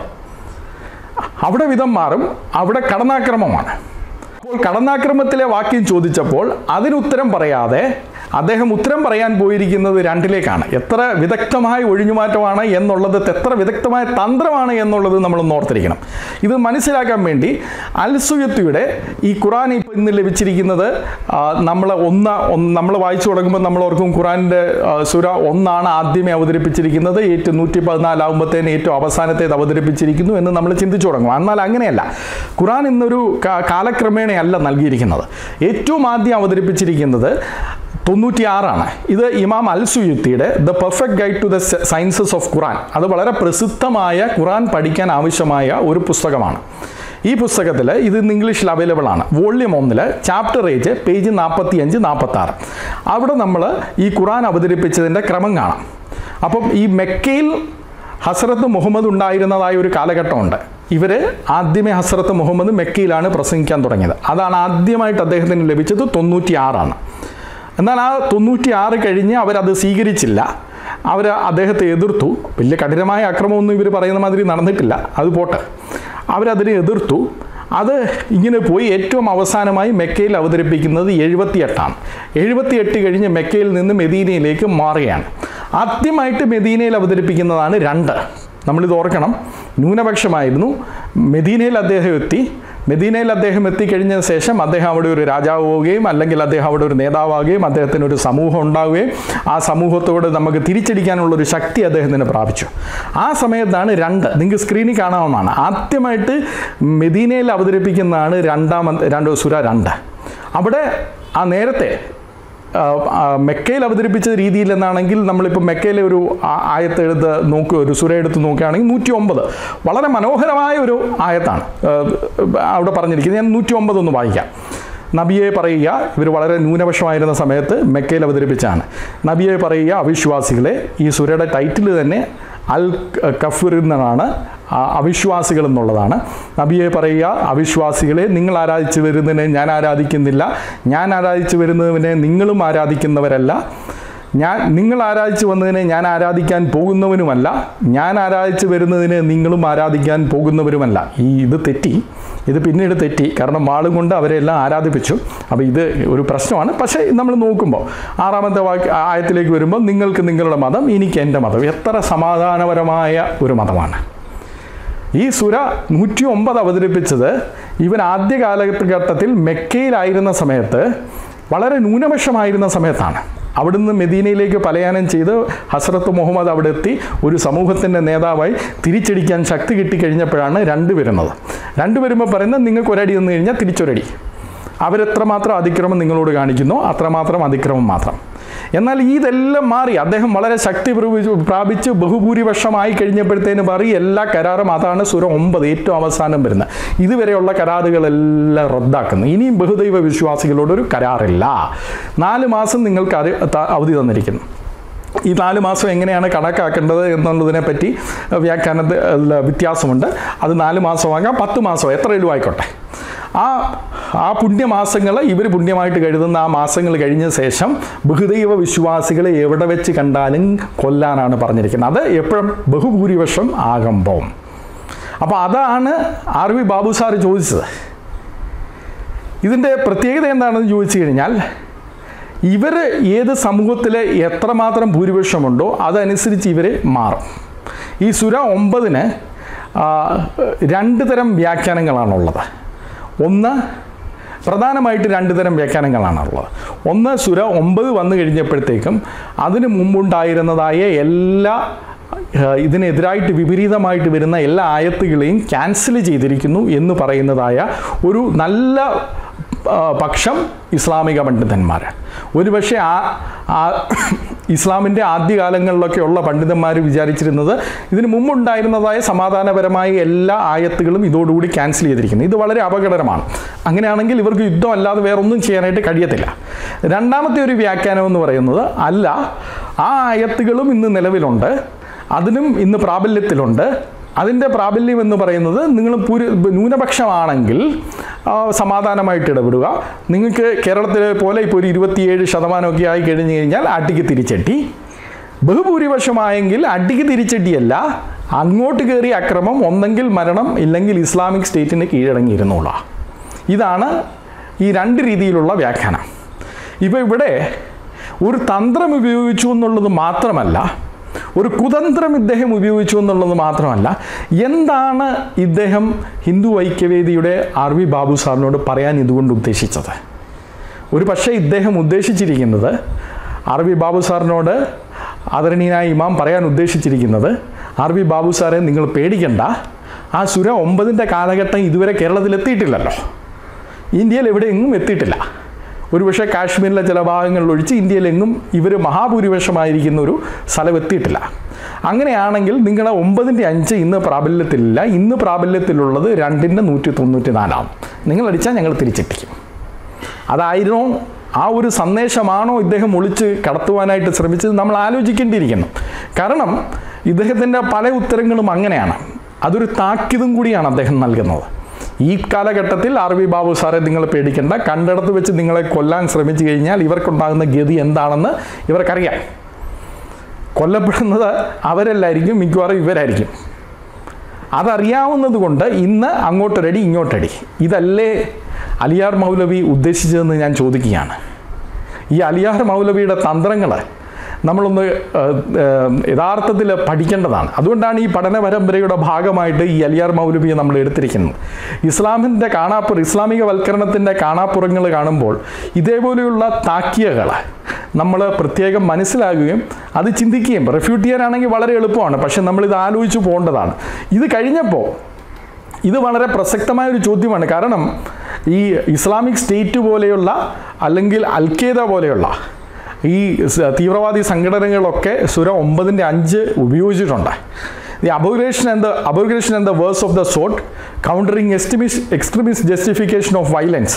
Speaker 1: അവിടെ വിധം മാറും അവിടെ കടന്നാക്രമമാണ് അപ്പോൾ കടന്നാക്രമത്തിലെ വാക്യം ചോദിച്ചപ്പോൾ അതിനുത്തരം പറയാതെ അദ്ദേഹം ഉത്തരം പറയാൻ പോയിരിക്കുന്നത് രണ്ടിലേക്കാണ് എത്ര വിദഗ്ധമായ ഒഴിഞ്ഞുമാറ്റമാണ് എന്നുള്ളത് എത്ര വിദഗ്ധമായ തന്ത്രമാണ് എന്നുള്ളത് നമ്മളൊന്ന് ഓർത്തിരിക്കണം ഇത് മനസ്സിലാക്കാൻ വേണ്ടി അൽസുയത്തിയുടെ ഈ ഖുറാൻ ഇപ്പോൾ ഇന്ന് ലഭിച്ചിരിക്കുന്നത് നമ്മൾ ഒന്ന് നമ്മൾ വായിച്ചു തുടങ്ങുമ്പോൾ നമ്മൾ ഓർക്കും ഖുറാനിൻ്റെ സുര ഒന്നാണ് ആദ്യമേ അവതരിപ്പിച്ചിരിക്കുന്നത് ഏറ്റവും നൂറ്റി പതിനാലാവുമ്പോഴത്തേന് ഏറ്റവും അവസാനത്തേത് അവതരിപ്പിച്ചിരിക്കുന്നു എന്ന് നമ്മൾ ചിന്തിച്ചു തുടങ്ങും എന്നാൽ അങ്ങനെയല്ല ഖുറാൻ ഇന്നൊരു കാ- കാലക്രമേണയല്ല നൽകിയിരിക്കുന്നത് ഏറ്റവും ആദ്യം അവതരിപ്പിച്ചിരിക്കുന്നത് തൊണ്ണൂറ്റിയാറാണ് ഇത് ഇമാം അൽ സുയുത്തിയുടെ the perfect guide to the sciences of Quran അത് വളരെ പ്രസിദ്ധമായ ഖുറാൻ പഠിക്കാൻ ആവശ്യമായ ഒരു പുസ്തകമാണ് ഈ പുസ്തകത്തിൽ ഇത് ഇന്ന് ഇംഗ്ലീഷിൽ അവൈലബിൾ ആണ് വോള്യം ഒന്നിൽ ചാപ്റ്റർ ഏജ് പേജ് നാൽപ്പത്തി അഞ്ച് നാൽപ്പത്തി ആറ് അവിടെ നമ്മൾ ഈ ഖുറാൻ അവതരിപ്പിച്ചതിൻ്റെ ക്രമം കാണാം അപ്പം ഈ മെക്കയിൽ ഹസ്രത്ത് മുഹമ്മദ് ഉണ്ടായിരുന്നതായ ഒരു കാലഘട്ടമുണ്ട് ഇവർ ആദ്യമേ ഹസ്രത്ത് മുഹമ്മദ് മെക്കയിലാണ് പ്രസംഗിക്കാൻ തുടങ്ങിയത് അതാണ് ആദ്യമായിട്ട് അദ്ദേഹത്തിന് ലഭിച്ചത് തൊണ്ണൂറ്റിയാറാണ് എന്നാൽ ആ തൊണ്ണൂറ്റി ആറ് കഴിഞ്ഞ് അവരത് സ്വീകരിച്ചില്ല അവർ അദ്ദേഹത്തെ എതിർത്തു വലിയ കഠിനമായ അക്രമമൊന്നും ഇവർ പറയുന്ന മാതിരി നടന്നിട്ടില്ല അത് പോട്ടെ അവരതിനെ എതിർത്തു അത് ഇങ്ങനെ പോയി ഏറ്റവും അവസാനമായി മെക്കയിൽ അവതരിപ്പിക്കുന്നത് എഴുപത്തിയെട്ടാണ് എഴുപത്തിയെട്ട് കഴിഞ്ഞ് മെക്കയിൽ നിന്ന് മെദീനയിലേക്ക് മാറുകയാണ് ആദ്യമായിട്ട് മെദീനയിൽ അവതരിപ്പിക്കുന്നതാണ് രണ്ട് നമ്മളിത് ഓർക്കണം ന്യൂനപക്ഷമായിരുന്നു മെദീനയിൽ അദ്ദേഹം എത്തി മെദീനയിൽ അദ്ദേഹം എത്തിക്കഴിഞ്ഞ ശേഷം അദ്ദേഹം അവിടെ ഒരു രാജാവുകയും അല്ലെങ്കിൽ അദ്ദേഹം അവിടെ ഒരു നേതാവാകുകയും അദ്ദേഹത്തിന് ഒരു സമൂഹം ഉണ്ടാവുകയും ആ സമൂഹത്തോട് നമുക്ക് തിരിച്ചടിക്കാനുള്ള ഒരു ശക്തി അദ്ദേഹത്തിന് പ്രാപിച്ചു ആ സമയത്താണ് രണ്ട് നിങ്ങൾക്ക് സ്ക്രീനിൽ കാണാവുന്നതാണ് ആദ്യമായിട്ട് മെദീനയിൽ അവതരിപ്പിക്കുന്നതാണ് രണ്ടാമത്തെ രണ്ട് സുര രണ്ട് അവിടെ ആ നേരത്തെ ആ, ആ, മെക്കയിൽ അവതരിപ്പിച്ച രീതിയിൽ എന്നാണെങ്കിൽ നമ്മളിപ്പോൾ മെക്കയിലെ ഒരു ആ- ആയത്ത് എടുത്ത് നോക്കുക ഒരു സുര എടുത്ത് നോക്കുകയാണെങ്കിൽ നൂറ്റി ഒമ്പത് വളരെ മനോഹരമായ ഒരു ആയത്താണ് ആ, അവിടെ പറഞ്ഞിരിക്കുന്നത് ഞാൻ നൂറ്റി ഒമ്പത് ഒന്ന് വായിക്കാം നബിയെ പറയുക ഇവർ വളരെ ന്യൂനപക്ഷമായിരുന്ന സമയത്ത് മെക്കയിൽ അവതരിപ്പിച്ചാണ് നബിയെ പറയുക അവിശ്വാസികളെ ഈ സുരയുടെ ടൈറ്റിൽ തന്നെ അൽ കഫിർ എന്നാണ് ആ അവിശ്വാസികൾ എന്നുള്ളതാണ് നബിയെ പറയുക അവിശ്വാസികളെ നിങ്ങൾ ആരാധിച്ചു വരുന്നതിനെ ഞാൻ ആരാധിക്കുന്നില്ല ഞാൻ ആരാധിച്ചു വരുന്നതിനെ നിങ്ങളും ആരാധിക്കുന്നവരല്ല ഞാൻ നിങ്ങൾ ആരാധിച്ചു വന്നതിനെ ഞാൻ ആരാധിക്കാൻ പോകുന്നവനുമല്ല ഞാൻ ആരാധിച്ചു വരുന്നതിനെ നിങ്ങളും ആരാധിക്കാൻ പോകുന്നവരുമല്ല ഈ ഇത് തെറ്റി ഇത് പിന്നീട് തെറ്റി കാരണം വാളും കൊണ്ട് അവരെ എല്ലാം ആരാധിപ്പിച്ചു അപ്പോൾ ഇത് ഒരു പ്രശ്നമാണ് പക്ഷേ നമ്മൾ നോക്കുമ്പോൾ ആറാമത്തെ വാക്യ ആയത്തിലേക്ക് വരുമ്പോൾ നിങ്ങൾക്ക് നിങ്ങളുടെ മതം എനിക്ക് എൻ്റെ മതം എത്ര സമാധാനപരമായ ഒരു മതമാണ് ഈ സുര നൂറ്റി ഒമ്പത് അവതരിപ്പിച്ചത് ഇവൻ ആദ്യ കാലഘട്ടത്തിൽ മെക്കയിലായിരുന്ന സമയത്ത് വളരെ ന്യൂനപക്ഷമായിരുന്ന സമയത്താണ് അവിടുന്ന് മെദീനയിലേക്ക് പലയാനം ചെയ്ത് ഹസ്രത്ത് മുഹമ്മദ് അവിടെ എത്തി ഒരു സമൂഹത്തിൻ്റെ നേതാവായി തിരിച്ചടിക്കാൻ ശക്തി കിട്ടിക്കഴിഞ്ഞപ്പോഴാണ് രണ്ട് വരുന്നത് രണ്ട് വരുമ്പോൾ പറയുന്നത് നിങ്ങൾക്ക് ഒരടി വന്നു കഴിഞ്ഞാൽ തിരിച്ചൊരടി അവരെത്രമാത്രം അതിക്രമം നിങ്ങളോട് കാണിക്കുന്നോ അത്രമാത്രം അതിക്രമം മാത്രം എന്നാൽ ഇതെല്ലാം മാറി അദ്ദേഹം വളരെ ശക്തി പ്രാപിച്ചു- പ്രാപിച്ച് ബഹുഭൂരിപക്ഷമായി കഴിഞ്ഞപ്പോഴത്തേന് മാറി എല്ലാ കരാറും അതാണ് സുര ഒമ്പത് ഏറ്റവും അവസാനം വരുന്നത് ഇതുവരെയുള്ള കരാറുകളെല്ലാം റദ്ദാക്കുന്നു ഇനിയും ബഹുദൈവ വിശ്വാസികളോടൊരു കരാറില്ല നാല് മാസം നിങ്ങൾക്ക് അറി- ത- അവധി തന്നിരിക്കുന്നു ഈ നാല് മാസം എങ്ങനെയാണ് കണക്കാക്കേണ്ടത് എന്നുള്ളതിനെ പറ്റി വ്യാഖ്യാനത്തിൽ അല്ല, വ്യത്യാസമുണ്ട് അത് നാല് മാസമാകാം പത്ത് മാസം എത്രയിലും ആയിക്കോട്ടെ ആ ആ പുണ്യമാസങ്ങൾ ഇവർ പുണ്യമായിട്ട് കരുതുന്ന ആ മാസങ്ങൾ കഴിഞ്ഞ ശേഷം ബഹുദൈവ വിശ്വാസികളെ എവിടെ വെച്ച് കണ്ടാലും കൊല്ലാനാണ് പറഞ്ഞിരിക്കുന്നത് അത് എപ്പോഴും ബഹുഭൂരിപക്ഷം ആകുമ്പോൾ അപ്പോൾ അതാണ് ആർ വി ബാബു സാർ ചോദിച്ചത് ഇതിൻ്റെ പ്രത്യേകത എന്താണെന്ന് ചോദിച്ചു കഴിഞ്ഞാൽ ഇവർ ഏത് സമൂഹത്തിൽ എത്രമാത്രം ഭൂരിപക്ഷമുണ്ടോ അതനുസരിച്ച് ഇവർ മാറും ഈ സുര ഒമ്പതിന് ആ, രണ്ട് തരം വ്യാഖ്യാനങ്ങളാണുള്ളത് ഒന്ന് പ്രധാനമായിട്ട് രണ്ട് തരം വ്യാഖ്യാനങ്ങളാണുള്ളത് ഒന്ന് സുര ഒമ്പത് വന്നു കഴിഞ്ഞപ്പോഴത്തേക്കും അതിന് മുമ്പുണ്ടായിരുന്നതായ എല്ലാ ആ, ഇതിനെതിരായിട്ട് വിപരീതമായിട്ട് വരുന്ന എല്ലാ ആയത്തുകളെയും ക്യാൻസൽ ചെയ്തിരിക്കുന്നു എന്ന് പറയുന്നതായ ഒരു നല്ല ആ, പക്ഷം ഇസ്ലാമിക പണ്ഡിതന്മാർ ഒരുപക്ഷെ ആ ആ ഇസ്ലാമിൻ്റെ ആദ്യകാലങ്ങളിലൊക്കെ ഉള്ള പണ്ഡിതന്മാർ വിചാരിച്ചിരുന്നത് ഇതിന് മുമ്പുണ്ടായിരുന്നതായ സമാധാനപരമായ എല്ലാ ആയത്തുകളും ഇതോടുകൂടി ക്യാൻസൽ ചെയ്തിരിക്കുന്നു ഇത് വളരെ അപകടകരമാണ് അങ്ങനെയാണെങ്കിൽ ഇവർക്ക് യുദ്ധം അല്ലാതെ വേറൊന്നും ചെയ്യാനായിട്ട് കഴിയത്തില്ല രണ്ടാമത്തെ ഒരു വ്യാഖ്യാനം എന്ന് പറയുന്നത് അല്ല ആ ആയത്തുകളും ഇന്ന് നിലവിലുണ്ട് അതിനും ഇന്ന് പ്രാബല്യത്തിലുണ്ട് അതിൻ്റെ പ്രാബല്യം എന്ന് പറയുന്നത് നിങ്ങൾ പൂരി ന്യൂനപക്ഷമാണെങ്കിൽ ആ, സമാധാനമായിട്ട് ഇടപെടുക നിങ്ങൾക്ക് കേരളത്തിലെ പോലെ ഇപ്പോൾ ഒരു ഇരുപത്തിയേഴ് ശതമാനമൊക്കെ ആയി കഴിഞ്ഞ് കഴിഞ്ഞാൽ അട്ടിക്ക് തിരിച്ചെട്ടി ബഹുഭൂരിപക്ഷമായെങ്കിൽ അടിക്ക് തിരിച്ചടിയല്ല അങ്ങോട്ട് കയറിയ അക്രമം ഒന്നെങ്കിൽ മരണം ഇല്ലെങ്കിൽ ഇസ്ലാമിക് സ്റ്റേറ്റിന് കീഴടങ്ങിയിരുന്നോളാം ഇതാണ് ഈ രണ്ട് രീതിയിലുള്ള വ്യാഖ്യാനം ഇപ്പോൾ ഇവിടെ ഒരു തന്ത്രം ഉപയോഗിച്ചു എന്നുള്ളത് മാത്രമല്ല ഒരു കുതന്ത്രം ഇദ്ദേഹം ഉപയോഗിച്ചു എന്നുള്ളത് മാത്രമല്ല എന്താണ് ഇദ്ദേഹം ഹിന്ദു ഐക്യവേദിയുടെ ആർ വി ബാബു സാറിനോട് പറയാൻ ഇതുകൊണ്ട് ഉദ്ദേശിച്ചത് ഒരു പക്ഷേ ഇദ്ദേഹം ഉദ്ദേശിച്ചിരിക്കുന്നത് ആർ വി ബാബു സാറിനോട് ആദരണീയനായ ഇമാം പറയാൻ ഉദ്ദേശിച്ചിരിക്കുന്നത് ആർ വി ബാബു സാറെ നിങ്ങൾ പേടിക്കണ്ട ആ സുര ഒമ്പതിൻ്റെ കാലഘട്ടം ഇതുവരെ കേരളത്തിൽ എത്തിയിട്ടില്ലല്ലോ ഇന്ത്യയിൽ എവിടെയെങ്ങും എത്തിയിട്ടില്ല ഒരുപക്ഷെ കാശ്മീരിലെ ചില ഭാഗങ്ങളിൽ ഒഴിച്ച് ഇന്ത്യയിലെങ്ങും ഇവർ മഹാഭൂരിപക്ഷമായിരിക്കുന്ന ഒരു സ്ഥലം എത്തിയിട്ടില്ല അങ്ങനെയാണെങ്കിൽ നിങ്ങളുടെ ഒമ്പതിൻ്റെ അഞ്ച് ഇന്ന് പ്രാബല്യത്തിലില്ല ഇന്ന് പ്രാബല്യത്തിലുള്ളത് രണ്ടിൻ്റെ നൂറ്റി തൊണ്ണൂറ്റി നാലാം നിങ്ങളടിച്ചാൽ ഞങ്ങൾ തിരിച്ചെത്തിക്കും അതായിരുന്നു ആ ഒരു സന്ദേശമാണോ ഇദ്ദേഹം ഒളിച്ച് കടത്തുവാനായിട്ട് ശ്രമിച്ചത് നമ്മൾ ആലോചിക്കേണ്ടിയിരിക്കുന്നു കാരണം ഇദ്ദേഹത്തിൻ്റെ പല ഉത്തരങ്ങളും അങ്ങനെയാണ് അതൊരു താക്കിതും കൂടിയാണ് അദ്ദേഹം നൽകുന്നത് ഈ കാലഘട്ടത്തിൽ ആർ വി ബാബു സാറെ നിങ്ങൾ പേടിക്കേണ്ട കണ്ടിടത്ത് വെച്ച് നിങ്ങളെ കൊല്ലാൻ ശ്രമിച്ചു കഴിഞ്ഞാൽ ഇവർക്കുണ്ടാകുന്ന ഗതി എന്താണെന്ന് ഇവർക്കറിയാം കൊല്ലപ്പെടുന്നത് അവരല്ലായിരിക്കും മിക്കവാറും ഇവരായിരിക്കും അതറിയാവുന്നത് കൊണ്ട് ഇന്ന് അങ്ങോട്ടൊരടി ഇങ്ങോട്ടടി ഇതല്ലേ അലിയാർ മൗലവി ഉദ്ദേശിച്ചതെന്ന് ഞാൻ ചോദിക്കുകയാണ് ഈ അലിയാർ മൗലവിയുടെ തന്ത്രങ്ങൾ നമ്മളൊന്ന് ഏഹ്, ഏഹ്, യഥാർത്ഥത്തിൽ പഠിക്കേണ്ടതാണ് അതുകൊണ്ടാണ് ഈ പഠന പരമ്പരയുടെ ഭാഗമായിട്ട് ഈ അലിയാർ മൗലവിയെ നമ്മൾ എടുത്തിരിക്കുന്നത് ഇസ്ലാമിൻ്റെ കാണാപ്പുറ ഇസ്ലാമിക വൽക്കരണത്തിൻ്റെ കാണാപ്പുറങ്ങൾ കാണുമ്പോൾ ഇതേപോലെയുള്ള താക്കിയകൾ നമ്മൾ പ്രത്യേകം മനസ്സിലാക്കുകയും അത് ചിന്തിക്കുകയും റെഫ്യൂട്ട് ചെയ്യാനാണെങ്കിൽ വളരെ എളുപ്പമാണ് പക്ഷെ നമ്മളിത് ആലോചിച്ച് പോകേണ്ടതാണ് ഇത് കഴിഞ്ഞപ്പോൾ ഇത് വളരെ പ്രസക്തമായ ഒരു ചോദ്യമാണ് കാരണം ഈ ഇസ്ലാമിക് സ്റ്റേറ്റ് പോലെയുള്ള അല്ലെങ്കിൽ അൽഖേദ പോലെയുള്ള ഈ സ- തീവ്രവാദി സംഘടനകളൊക്കെ സുര ഒമ്പതിൻ്റെ അഞ്ച് ഉപയോഗിച്ചിട്ടുണ്ട് the abrogation and the abrogation and the verse of the sword countering extremis extremist justification of violence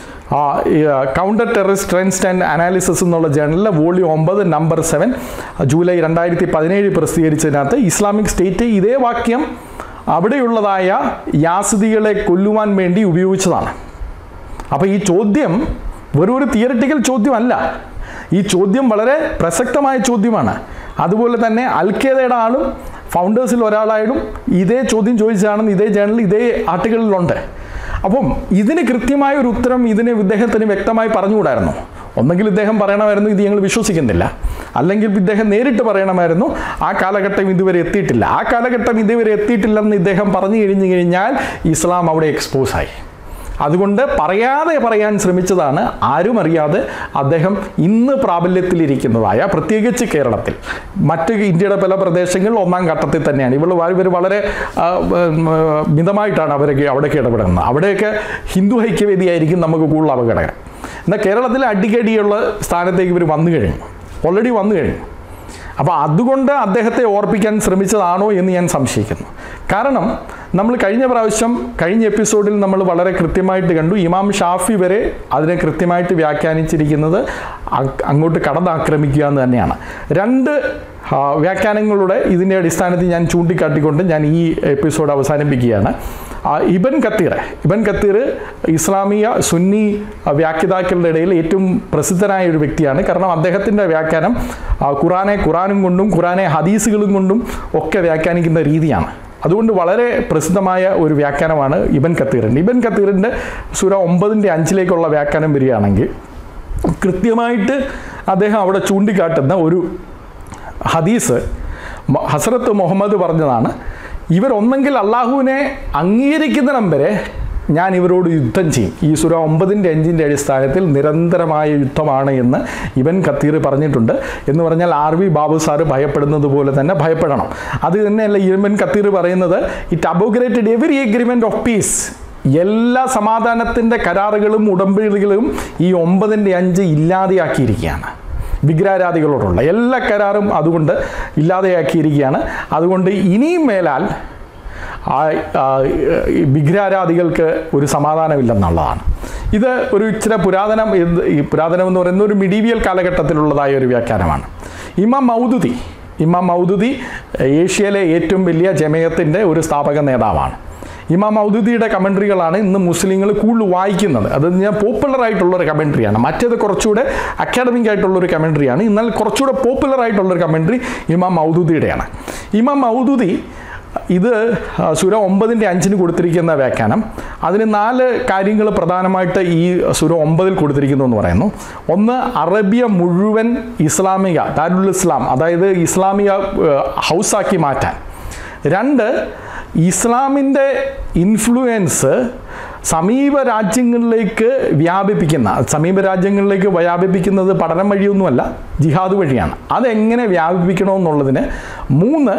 Speaker 1: counter terrorist trends and analysis എന്നുള്ള ജേണലിലെ വോളിയം ഒമ്പത് നമ്പർ സെവൻ ജൂലൈ രണ്ടായിരത്തി പതിനേഴ് പ്രസിദ്ധീകരിച്ചതിനകത്ത് ഇസ്ലാമിക് സ്റ്റേറ്റ് ഇതേ വാക്യം അവിടെയുള്ളതായ യാസിദികളെ കൊല്ലുവാൻ വേണ്ടി ഉപയോഗിച്ചതാണ് അപ്പോൾ ഈ ചോദ്യം വെറും ഒരു തിയററ്റിക്കൽ ചോദ്യമല്ല ഈ ചോദ്യം വളരെ പ്രസക്തമായ ചോദ്യമാണ് അതുപോലെ തന്നെ അൽഖേദയുടെ ആളും ഫൗണ്ടേഴ്സിൽ ഒരാളായിട്ടും ഇതേ ചോദ്യം ചോദിച്ചതാണെന്ന് ഇതേ ജേണലിൽ ഇതേ ആർട്ടിക്കിളിലുണ്ട് അപ്പം ഇതിന് കൃത്യമായ ഒരു ഉത്തരം ഇതിന് ഇദ്ദേഹത്തിന് വ്യക്തമായി പറഞ്ഞുകൂടായിരുന്നു ഒന്നെങ്കിൽ ഇദ്ദേഹം പറയണമായിരുന്നു ഇത് ഞങ്ങൾ വിശ്വസിക്കുന്നില്ല അല്ലെങ്കിൽ ഇദ്ദേഹം നേരിട്ട് പറയണമായിരുന്നു ആ കാലഘട്ടം ഇതുവരെ എത്തിയിട്ടില്ല ആ കാലഘട്ടം ഇതുവരെ എത്തിയിട്ടില്ലെന്ന് ഇദ്ദേഹം പറഞ്ഞു കഴിഞ്ഞു കഴിഞ്ഞാൽ ഇസ്ലാം അവിടെ എക്സ്പോസ് ആയി അതുകൊണ്ട് പറയാതെ പറയാൻ ശ്രമിച്ചതാണ് ആരും അറിയാതെ അദ്ദേഹം ഇന്ന് പ്രാബല്യത്തിലിരിക്കുന്നതായ പ്രത്യേകിച്ച് കേരളത്തിൽ മറ്റ് ഇന്ത്യയുടെ പല പ്രദേശങ്ങളിൽ ഒന്നാം ഘട്ടത്തിൽ തന്നെയാണ് ഇവൾ ഇവർ വളരെ ആ, ഉം, ആ, മിതമായിട്ടാണ് അവരൊക്കെ അവിടേക്ക് ഇടപെടുന്നത് അവിടെയൊക്കെ ഹിന്ദു ഐക്യവേദിയായിരിക്കും നമുക്ക് കൂടുതൽ അപകടകരം എന്നാൽ കേരളത്തിലെ അടിക്കടിയുള്ള സ്ഥാനത്തേക്ക് ഇവർ വന്നു കഴിഞ്ഞു ഓൾറെഡി വന്നു കഴിഞ്ഞു അപ്പോൾ അതുകൊണ്ട് അദ്ദേഹത്തെ ഓർപ്പിക്കാൻ ശ്രമിച്ചതാണോ എന്ന് ഞാൻ സംശയിക്കുന്നു കാരണം നമ്മൾ കഴിഞ്ഞ പ്രാവശ്യം കഴിഞ്ഞ എപ്പിസോഡിൽ നമ്മൾ വളരെ കൃത്യമായിട്ട് കണ്ടു ഇമാം ഷാഫി വരെ അതിനെ കൃത്യമായിട്ട് വ്യാഖ്യാനിച്ചിരിക്കുന്നത് അ- അങ്ങോട്ട് കടന്നാക്രമിക്കുക എന്ന് തന്നെയാണ് രണ്ട് ആ, വ്യാഖ്യാനങ്ങളുടെ ഇതിൻ്റെ അടിസ്ഥാനത്തിൽ ഞാൻ ചൂണ്ടിക്കാട്ടിക്കൊണ്ട് ഞാൻ ഈ എപ്പിസോഡ് അവസാനിപ്പിക്കുകയാണ് ആ, ഇബൻ കത്തീർ ഇബൻ കത്തീർ ഇസ്ലാമിക സുന്നി ആ, വ്യാഖ്യാതാക്കളുടെ ഇടയിൽ ഏറ്റവും പ്രസിദ്ധനായ ഒരു വ്യക്തിയാണ് കാരണം അദ്ദേഹത്തിൻ്റെ വ്യാഖ്യാനം ആ, ഖുറാനെ ഖുറാനും കൊണ്ടും ഖുറാനെ ഹദീസുകളും കൊണ്ടും ഒക്കെ വ്യാഖ്യാനിക്കുന്ന രീതിയാണ് അതുകൊണ്ട് വളരെ പ്രസിദ്ധമായ ഒരു വ്യാഖ്യാനമാണ് ഇബൻ കത്തീറിൻ്റെ ഇബൻ കത്തീറിൻ്റെ സുര ഒമ്പതിൻ്റെ അഞ്ചിലേക്കുള്ള വ്യാഖ്യാനം വരികയാണെങ്കിൽ കൃത്യമായിട്ട് അദ്ദേഹം അവിടെ ചൂണ്ടിക്കാട്ടുന്ന ഒരു ഹദീസ് മ- ഹസ്രത്ത് മുഹമ്മദ് പറഞ്ഞതാണ് ഇവരൊന്നെങ്കിൽ അള്ളാഹുവിനെ അംഗീകരിക്കുന്നിടം വരെ ഞാൻ ഇവരോട് യുദ്ധം ചെയ്യും ഈ സുര ഒമ്പതിൻ്റെ അഞ്ചിൻ്റെ അടിസ്ഥാനത്തിൽ നിരന്തരമായ യുദ്ധമാണ് എന്ന് ഇവൻ കത്തീർ പറഞ്ഞിട്ടുണ്ട് എന്ന് പറഞ്ഞാൽ ആർ വി ബാബു സാറ് ഭയപ്പെടുന്നത് പോലെ തന്നെ ഭയപ്പെടണം അത് തന്നെയല്ല ഇവൻ കത്തീർ പറയുന്നത് it abrogated every agreement of peace എല്ലാ സമാധാനത്തിൻ്റെ കരാറുകളും ഉടമ്പടികളും ഈ ഒമ്പതിൻ്റെ അഞ്ച് ഇല്ലാതെയാക്കിയിരിക്കുകയാണ് വിഗ്രഹാരാധികളോടുള്ള എല്ലാ കരാറും അതുകൊണ്ട് ഇല്ലാതെയാക്കിയിരിക്കുകയാണ് അതുകൊണ്ട് ഇനിയും മേലാൽ ആ ആ, ഈ വിഗ്രഹാരാധികൾക്ക് ഒരു സമാധാനമില്ലെന്നുള്ളതാണ് ഇത് ഒരു ഇച്ചിരി പുരാതനം ഇത് ഈ പുരാതനം എന്ന് പറയുന്ന ഒരു മിഡീവിയൽ കാലഘട്ടത്തിലുള്ളതായ ഒരു വ്യാഖ്യാനമാണ് ഇമാം മൗദുദി ഇമാം മൗദുദി ഏഷ്യയിലെ ഏറ്റവും വലിയ ജമയത്തിൻ്റെ ഒരു സ്ഥാപക നേതാവാണ് ഇമാം മൗദുദിയുടെ കമൻട്രികളാണ് ഇന്ന് മുസ്ലിങ്ങൾ കൂടുതൽ വായിക്കുന്നത് അത് ഞാൻ പോപ്പുലർ ആയിട്ടുള്ളൊരു കമൻട്രിയാണ് മറ്റേത് കുറച്ചുകൂടെ അക്കാഡമിക് ആയിട്ടുള്ളൊരു കമൻട്രിയാണ് എന്നാൽ കുറച്ചുകൂടെ പോപ്പുലർ ആയിട്ടുള്ളൊരു കമൻട്രി ഇമാം മൗദുദിയുടെയാണ് ഇമാം മൗദുദി ഇത് ആ, സുര ഒമ്പതിൻ്റെ അഞ്ചിന് കൊടുത്തിരിക്കുന്ന വ്യാഖ്യാനം അതിന് നാല് കാര്യങ്ങൾ പ്രധാനമായിട്ട് ഈ സുര ഒമ്പതിൽ കൊടുത്തിരിക്കുന്നു എന്ന് പറയുന്നു ഒന്ന് അറബിയ മുഴുവൻ ഇസ്ലാമിക ദാരുൽ ഇസ്ലാം അതായത് ഇസ്ലാമിക ഏഹ്, ഹൗസാക്കി മാറ്റാൻ രണ്ട് ഇസ്ലാമിൻ്റെ ഇൻഫ്ലുവൻസ് സമീപ രാജ്യങ്ങളിലേക്ക് വ്യാപിപ്പിക്കുന്ന സമീപ രാജ്യങ്ങളിലേക്ക് വ്യാപിപ്പിക്കുന്നത് പഠനം വഴിയൊന്നുമല്ല ജിഹാദ് വഴിയാണ് അതെങ്ങനെ വ്യാപിപ്പിക്കണമെന്നുള്ളതിന് മൂന്ന്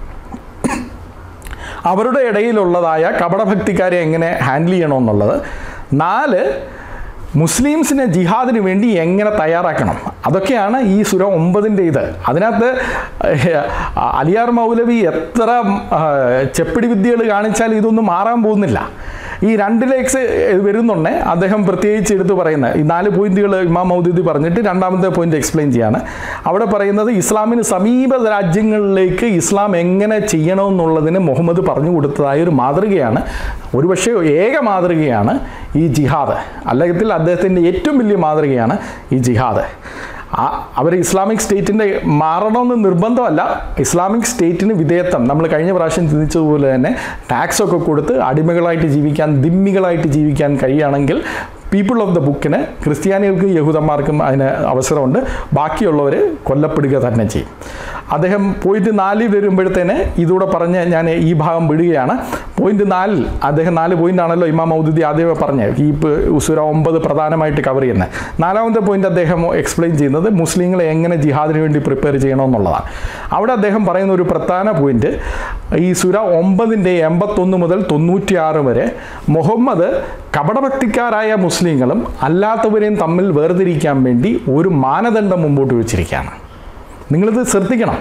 Speaker 1: അവരുടെ ഇടയിലുള്ളതായ കപടഭക്തിക്കാരെ എങ്ങനെ ഹാൻഡിൽ ചെയ്യണമെന്നുള്ളത് നാല് മുസ്ലിംസിനെ ജിഹാദിന് വേണ്ടി എങ്ങനെ തയ്യാറാക്കണം അതൊക്കെയാണ് ഈ സുര ഒമ്പതിൻ്റെ ഇത് അതിനകത്ത് ഏഹ്, അലിയാർ മൗലവി എത്ര ആ, ചെപ്പിടി വിദ്യകൾ കാണിച്ചാൽ ഇതൊന്നും മാറാൻ പോകുന്നില്ല ഈ രണ്ടിലേക്ക് വരുന്നുണ്ട് അദ്ദേഹം പ്രത്യേകിച്ച് എടുത്ത് പറയുന്നത് ഈ നാല് പോയിന്റുകൾ ഇമാം മൗദൂദി പറഞ്ഞിട്ട് രണ്ടാമത്തെ പോയിന്റ് എക്സ്പ്ലെയിൻ ചെയ്യാണ് അവിടെ പറയുന്നത് ഇസ്ലാമിന് സമീപ രാജ്യങ്ങളിലേക്ക് ഇസ്ലാം എങ്ങനെ ചെയ്യണമെന്നുള്ളതിന് മുഹമ്മദ് പറഞ്ഞു കൊടുത്തതായ ഒരു മാതൃകയാണ് ഒരുപക്ഷെ ഏക മാതൃകയാണ് ഈ ജിഹാദ് അല്ലെങ്കിൽ അദ്ദേഹത്തിൻ്റെ ഏറ്റവും വലിയ മാതൃകയാണ് ഈ ജിഹാദ് ആ അവർ ഇസ്ലാമിക് സ്റ്റേറ്റിൻ്റെ മാറണമെന്ന് നിർബന്ധമല്ല ഇസ്ലാമിക് സ്റ്റേറ്റിന് വിധേയത്വം നമ്മൾ കഴിഞ്ഞ പ്രാവശ്യം ചിന്തിച്ചതുപോലെ തന്നെ ടാക്സ് ഒക്കെ കൊടുത്ത് അടിമകളായിട്ട് ജീവിക്കാൻ ദിമ്മികളായിട്ട് ജീവിക്കാൻ കഴിയുകയാണെങ്കിൽ പീപ്പിൾ ഓഫ് ദ ബുക്കിന് ക്രിസ്ത്യാനികൾക്കും യഹൂദന്മാർക്കും അതിന് അവസരമുണ്ട് ബാക്കിയുള്ളവർ കൊല്ലപ്പെടുക തന്നെ ചെയ്യും അദ്ദേഹം പോയിന്റ് നാലിൽ വരുമ്പോഴത്തേന് ഇതൂടെ പറഞ്ഞ് ഞാൻ ഈ ഭാഗം വിടുകയാണ് പോയിന്റ് നാലിൽ അദ്ദേഹം നാല് പോയിന്റ് ആണല്ലോ ഇമാം മൗദുദി ആദ്യമേ പറഞ്ഞ് ഈ പ- ഉസുര ഒമ്പത് പ്രധാനമായിട്ട് കവർ ചെയ്യുന്നത് നാലാമത്തെ പോയിന്റ് അദ്ദേഹം എക്സ്പ്ലെയിൻ ചെയ്യുന്നത് മുസ്ലിങ്ങളെ എങ്ങനെ ജിഹാദിന് വേണ്ടി പ്രിപ്പയർ ചെയ്യണമെന്നുള്ളതാണ് അവിടെ അദ്ദേഹം പറയുന്ന ഒരു പ്രധാന പോയിന്റ് ഈ സുര ഒമ്പതിൻ്റെ എൺപത്തൊന്ന് മുതൽ തൊണ്ണൂറ്റിയാറ് വരെ മുഹമ്മദ് കപടഭക്തിക്കാരായ മുസ്ലിങ്ങളും അല്ലാത്തവരെയും തമ്മിൽ വേർതിരിക്കാൻ വേണ്ടി ഒരു മാനദണ്ഡം മുമ്പോട്ട് വെച്ചിരിക്കുകയാണ് നിങ്ങളിത് ശ്രദ്ധിക്കണം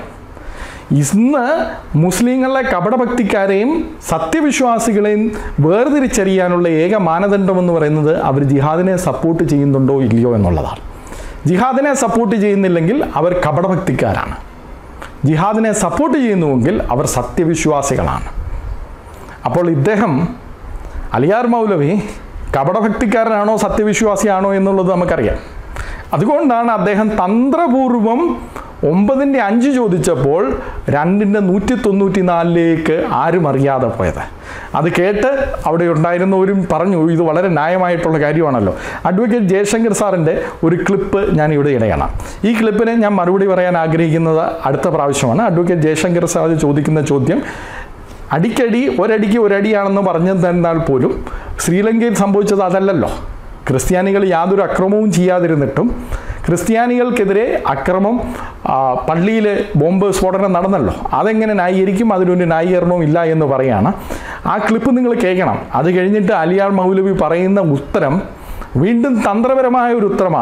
Speaker 1: ഇന്ന് മുസ്ലിങ്ങളെ കപടഭക്തിക്കാരെയും സത്യവിശ്വാസികളെയും വേർതിരിച്ചറിയാനുള്ള ഏക മാനദണ്ഡം എന്ന് പറയുന്നത് അവർ ജിഹാദിനെ സപ്പോർട്ട് ചെയ്യുന്നുണ്ടോ ഇല്ലയോ എന്നുള്ളതാണ് ജിഹാദിനെ സപ്പോർട്ട് ചെയ്യുന്നില്ലെങ്കിൽ അവർ കപടഭക്തിക്കാരാണ് ജിഹാദിനെ സപ്പോർട്ട് ചെയ്യുന്നുവെങ്കിൽ അവർ സത്യവിശ്വാസികളാണ് അപ്പോൾ ഇദ്ദേഹം അലിയാർ മൗലവി കപടഭക്തിക്കാരനാണോ സത്യവിശ്വാസിയാണോ എന്നുള്ളത് നമുക്കറിയാം അതുകൊണ്ടാണ് അദ്ദേഹം തന്ത്രപൂർവം ഒമ്പതിൻ്റെ അഞ്ച് ചോദിച്ചപ്പോൾ രണ്ടിൻ്റെ നൂറ്റി തൊണ്ണൂറ്റി നാലിലേക്ക് ആരും അറിയാതെ പോയത് അത് കേട്ട് അവിടെ ഉണ്ടായിരുന്നവരും പറഞ്ഞു ഇത് വളരെ ന്യായമായിട്ടുള്ള കാര്യമാണല്ലോ അഡ്വക്കേറ്റ് ജയശങ്കർ സാറിൻ്റെ ഒരു ക്ലിപ്പ് ഞാൻ ഇവിടെ ഇടയണം ഈ ക്ലിപ്പിന് ഞാൻ മറുപടി പറയാൻ ആഗ്രഹിക്കുന്നത് അടുത്ത പ്രാവശ്യമാണ് അഡ്വക്കേറ്റ് ജയശങ്കർ സാർ ചോദിക്കുന്ന ചോദ്യം അടിക്കടി ഒരടിക്ക് ഒരടിയാണെന്ന് പറഞ്ഞു തന്നാൽ പോലും ശ്രീലങ്കയിൽ സംഭവിച്ചത് അതല്ലല്ലോ ക്രിസ്ത്യാനികൾ യാതൊരു അക്രമവും ചെയ്യാതിരുന്നിട്ടും ക്രിസ്ത്യാനികൾക്കെതിരെ അക്രമം ആ, പള്ളിയിൽ ബോംബ് സ്ഫോടനം നടന്നല്ലോ അതെങ്ങനെ ന്യായീകരിക്കും അതിനൊരു ന്യായീകരണവും ഇല്ല എന്ന് പറയാണ് ആ ക്ലിപ്പ് നിങ്ങൾ കേൾക്കണം അത് കഴിഞ്ഞിട്ട് അലിയാർ മൗലവി പറയുന്ന ഉത്തരം വീണ്ടും തന്ത്രപരമായ ഒരു ഉത്തരമാണ്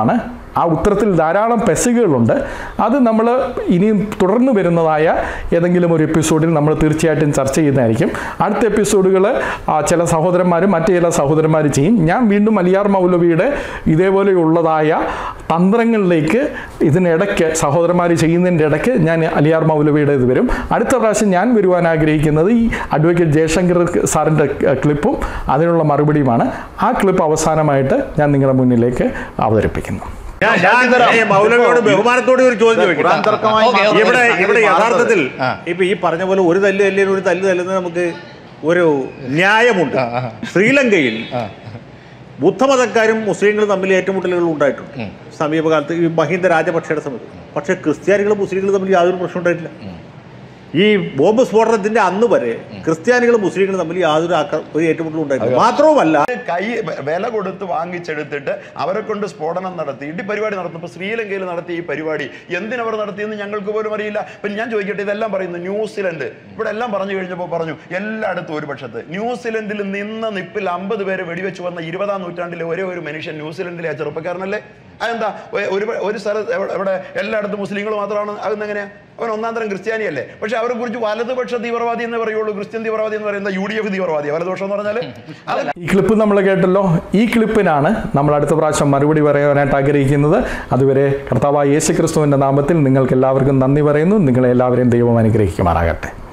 Speaker 1: ആ ഉത്തരത്തിൽ ധാരാളം പെസകുകളുണ്ട് അത് നമ്മൾ ഇനിയും തുടർന്ന് വരുന്നതായ ഏതെങ്കിലും ഒരു എപ്പിസോഡിൽ നമ്മൾ തീർച്ചയായിട്ടും ചർച്ച ചെയ്യുന്നതായിരിക്കും അടുത്ത എപ്പിസോഡുകൾ ചില സഹോദരന്മാരും മറ്റു ചില സഹോദരന്മാർ ചെയ്യും ഞാൻ വീണ്ടും അലിയാർ മൗലവിയുടെ ഇതേപോലെയുള്ളതായ തന്ത്രങ്ങളിലേക്ക് ഇതിനിടയ്ക്ക് സഹോദരന്മാർ ചെയ്യുന്നതിൻ്റെ ഇടയ്ക്ക് ഞാൻ അലിയാർ മൗലവിയുടെ ഇത് വരും അടുത്ത പ്രാവശ്യം ഞാൻ വരുവാൻ ആഗ്രഹിക്കുന്നത് ഈ അഡ്വക്കേറ്റ് ജയശങ്കർ സാറിൻ്റെ ക്ലിപ്പും അതിനുള്ള മറുപടിയുമാണ് ആ ക്ലിപ്പ് അവസാനമായിട്ട് ഞാൻ നിങ്ങളുടെ മുന്നിലേക്ക് അവതരിപ്പിക്കുന്നു
Speaker 5: ഞാൻ ഞാൻ ഈ മൗലവിയോട് ബഹുമാനത്തോടെ ഒരു ചോദ്യം ചോദിക്കട്ടെ
Speaker 4: ഖുർആൻ തർക്കമായി
Speaker 3: ഓക്കേ, ഓക്കേ.
Speaker 5: ഇവിടെ ഇവിടെ യഥാർത്ഥത്തിൽ
Speaker 4: ആ.
Speaker 5: ഇപ്പൊ ഈ പറഞ്ഞ പോലെ ഒരു തല്ല് തല്ലിന് ഒരു തല്ല് തല്ലുന്നത് നമുക്ക് ഒരു ന്യായമുണ്ട് ശ്രീലങ്കയിൽ ബുദ്ധമതക്കാരും മുസ്ലിങ്ങളും തമ്മിൽ ഏറ്റുമുട്ടലുകൾ ഉണ്ടായിട്ടുണ്ട് സമീപകാലത്ത് ഈ മഹിന്ദ രാജപക്ഷയുടെ സമയത്ത് പക്ഷേ ക്രിസ്ത്യാനികളും മുസ്ലിങ്ങളും തമ്മിൽ യാതൊരു പ്രശ്നം ഉണ്ടായിട്ടില്ല ഈ ബോംബ് സ്ഫോടനത്തിന്റെ അന്ന് വരെ ക്രിസ്ത്യാനികളും മുസ്ലിങ്ങളും തമ്മിൽ യാതൊരു ആക്ര- ഒരു ഏറ്റുമുട്ടലും ഉണ്ടായിട്ടില്ല മാത്രവുമല്ല
Speaker 4: കൈ വില കൊടുത്ത് വാങ്ങിച്ചെടുത്തിട്ട് അവരെ കൊണ്ട് സ്ഫോടനം നടത്തി ഇടി പരിപാടി നടത്തുമ്പോൾ ശ്രീലങ്കയിൽ നടത്തിയ ഈ പരിപാടി എന്തിനവർ നടത്തിയെന്ന് ഞങ്ങൾക്ക് പോലും അറിയില്ല ഇപ്പം ഞാൻ ചോദിക്കട്ടെ ഇതെല്ലാം പറയുന്നു ന്യൂസിലൻഡ് ഇവിടെ എല്ലാം പറഞ്ഞു കഴിഞ്ഞപ്പോൾ പറഞ്ഞു എല്ലായിടത്തും ഒരു പക്ഷത്ത് ന്യൂസിലൻഡിൽ നിന്ന നിപ്പിൽ അമ്പത് പേരെ വെടിവെച്ച് വന്ന ഇരുപതാം നൂറ്റാണ്ടിലെ ഒരേ ഒരു മനുഷ്യൻ ന്യൂസിലൻഡിലെ ആ ചെറുപ്പക്കാരനല്ലേ അതെന്താ ഒ- ഒരു ഒരു സ്ഥലത്ത് എവിടെ- എവിടെ എല്ലായിടത്തും മുസ്ലിങ്ങൾ മാത്രമാണ് അതെങ്ങനെയാ അവൻ ഒന്നാം തരം ക്രിസ്ത്യാനിയല്ലേ പക്ഷെ അവരെ കുറിച്ച് വലതുപക്ഷ തീവ്രവാദി എന്ന് പറയുള്ളൂ ക്രിസ്ത്യൻ തീവ്രവാദി എന്ന് പറയുന്നത് യു ഡി എഫ് തീവ്രവാദി വലതുപക്ഷം എന്ന് പറഞ്ഞാൽ അത്
Speaker 1: ഈ ക്ലിപ്പ് നമ്മൾ കേട്ടല്ലോ ഈ ക്ലിപ്പിനാണ് നമ്മൾ അടുത്ത പ്രാവശ്യം മറുപടി പറയാനായിട്ട് ആഗ്രഹിക്കുന്നത് അതുവരെ കർത്താവായ യേശു ക്രിസ്തുവിൻ്റെ നാമത്തിൽ നിങ്ങൾക്ക് എല്ലാവർക്കും നന്ദി പറയുന്നു നിങ്ങളെ എല്ലാവരെയും ദൈവം അനുഗ്രഹിക്കുമാറാകട്ടെ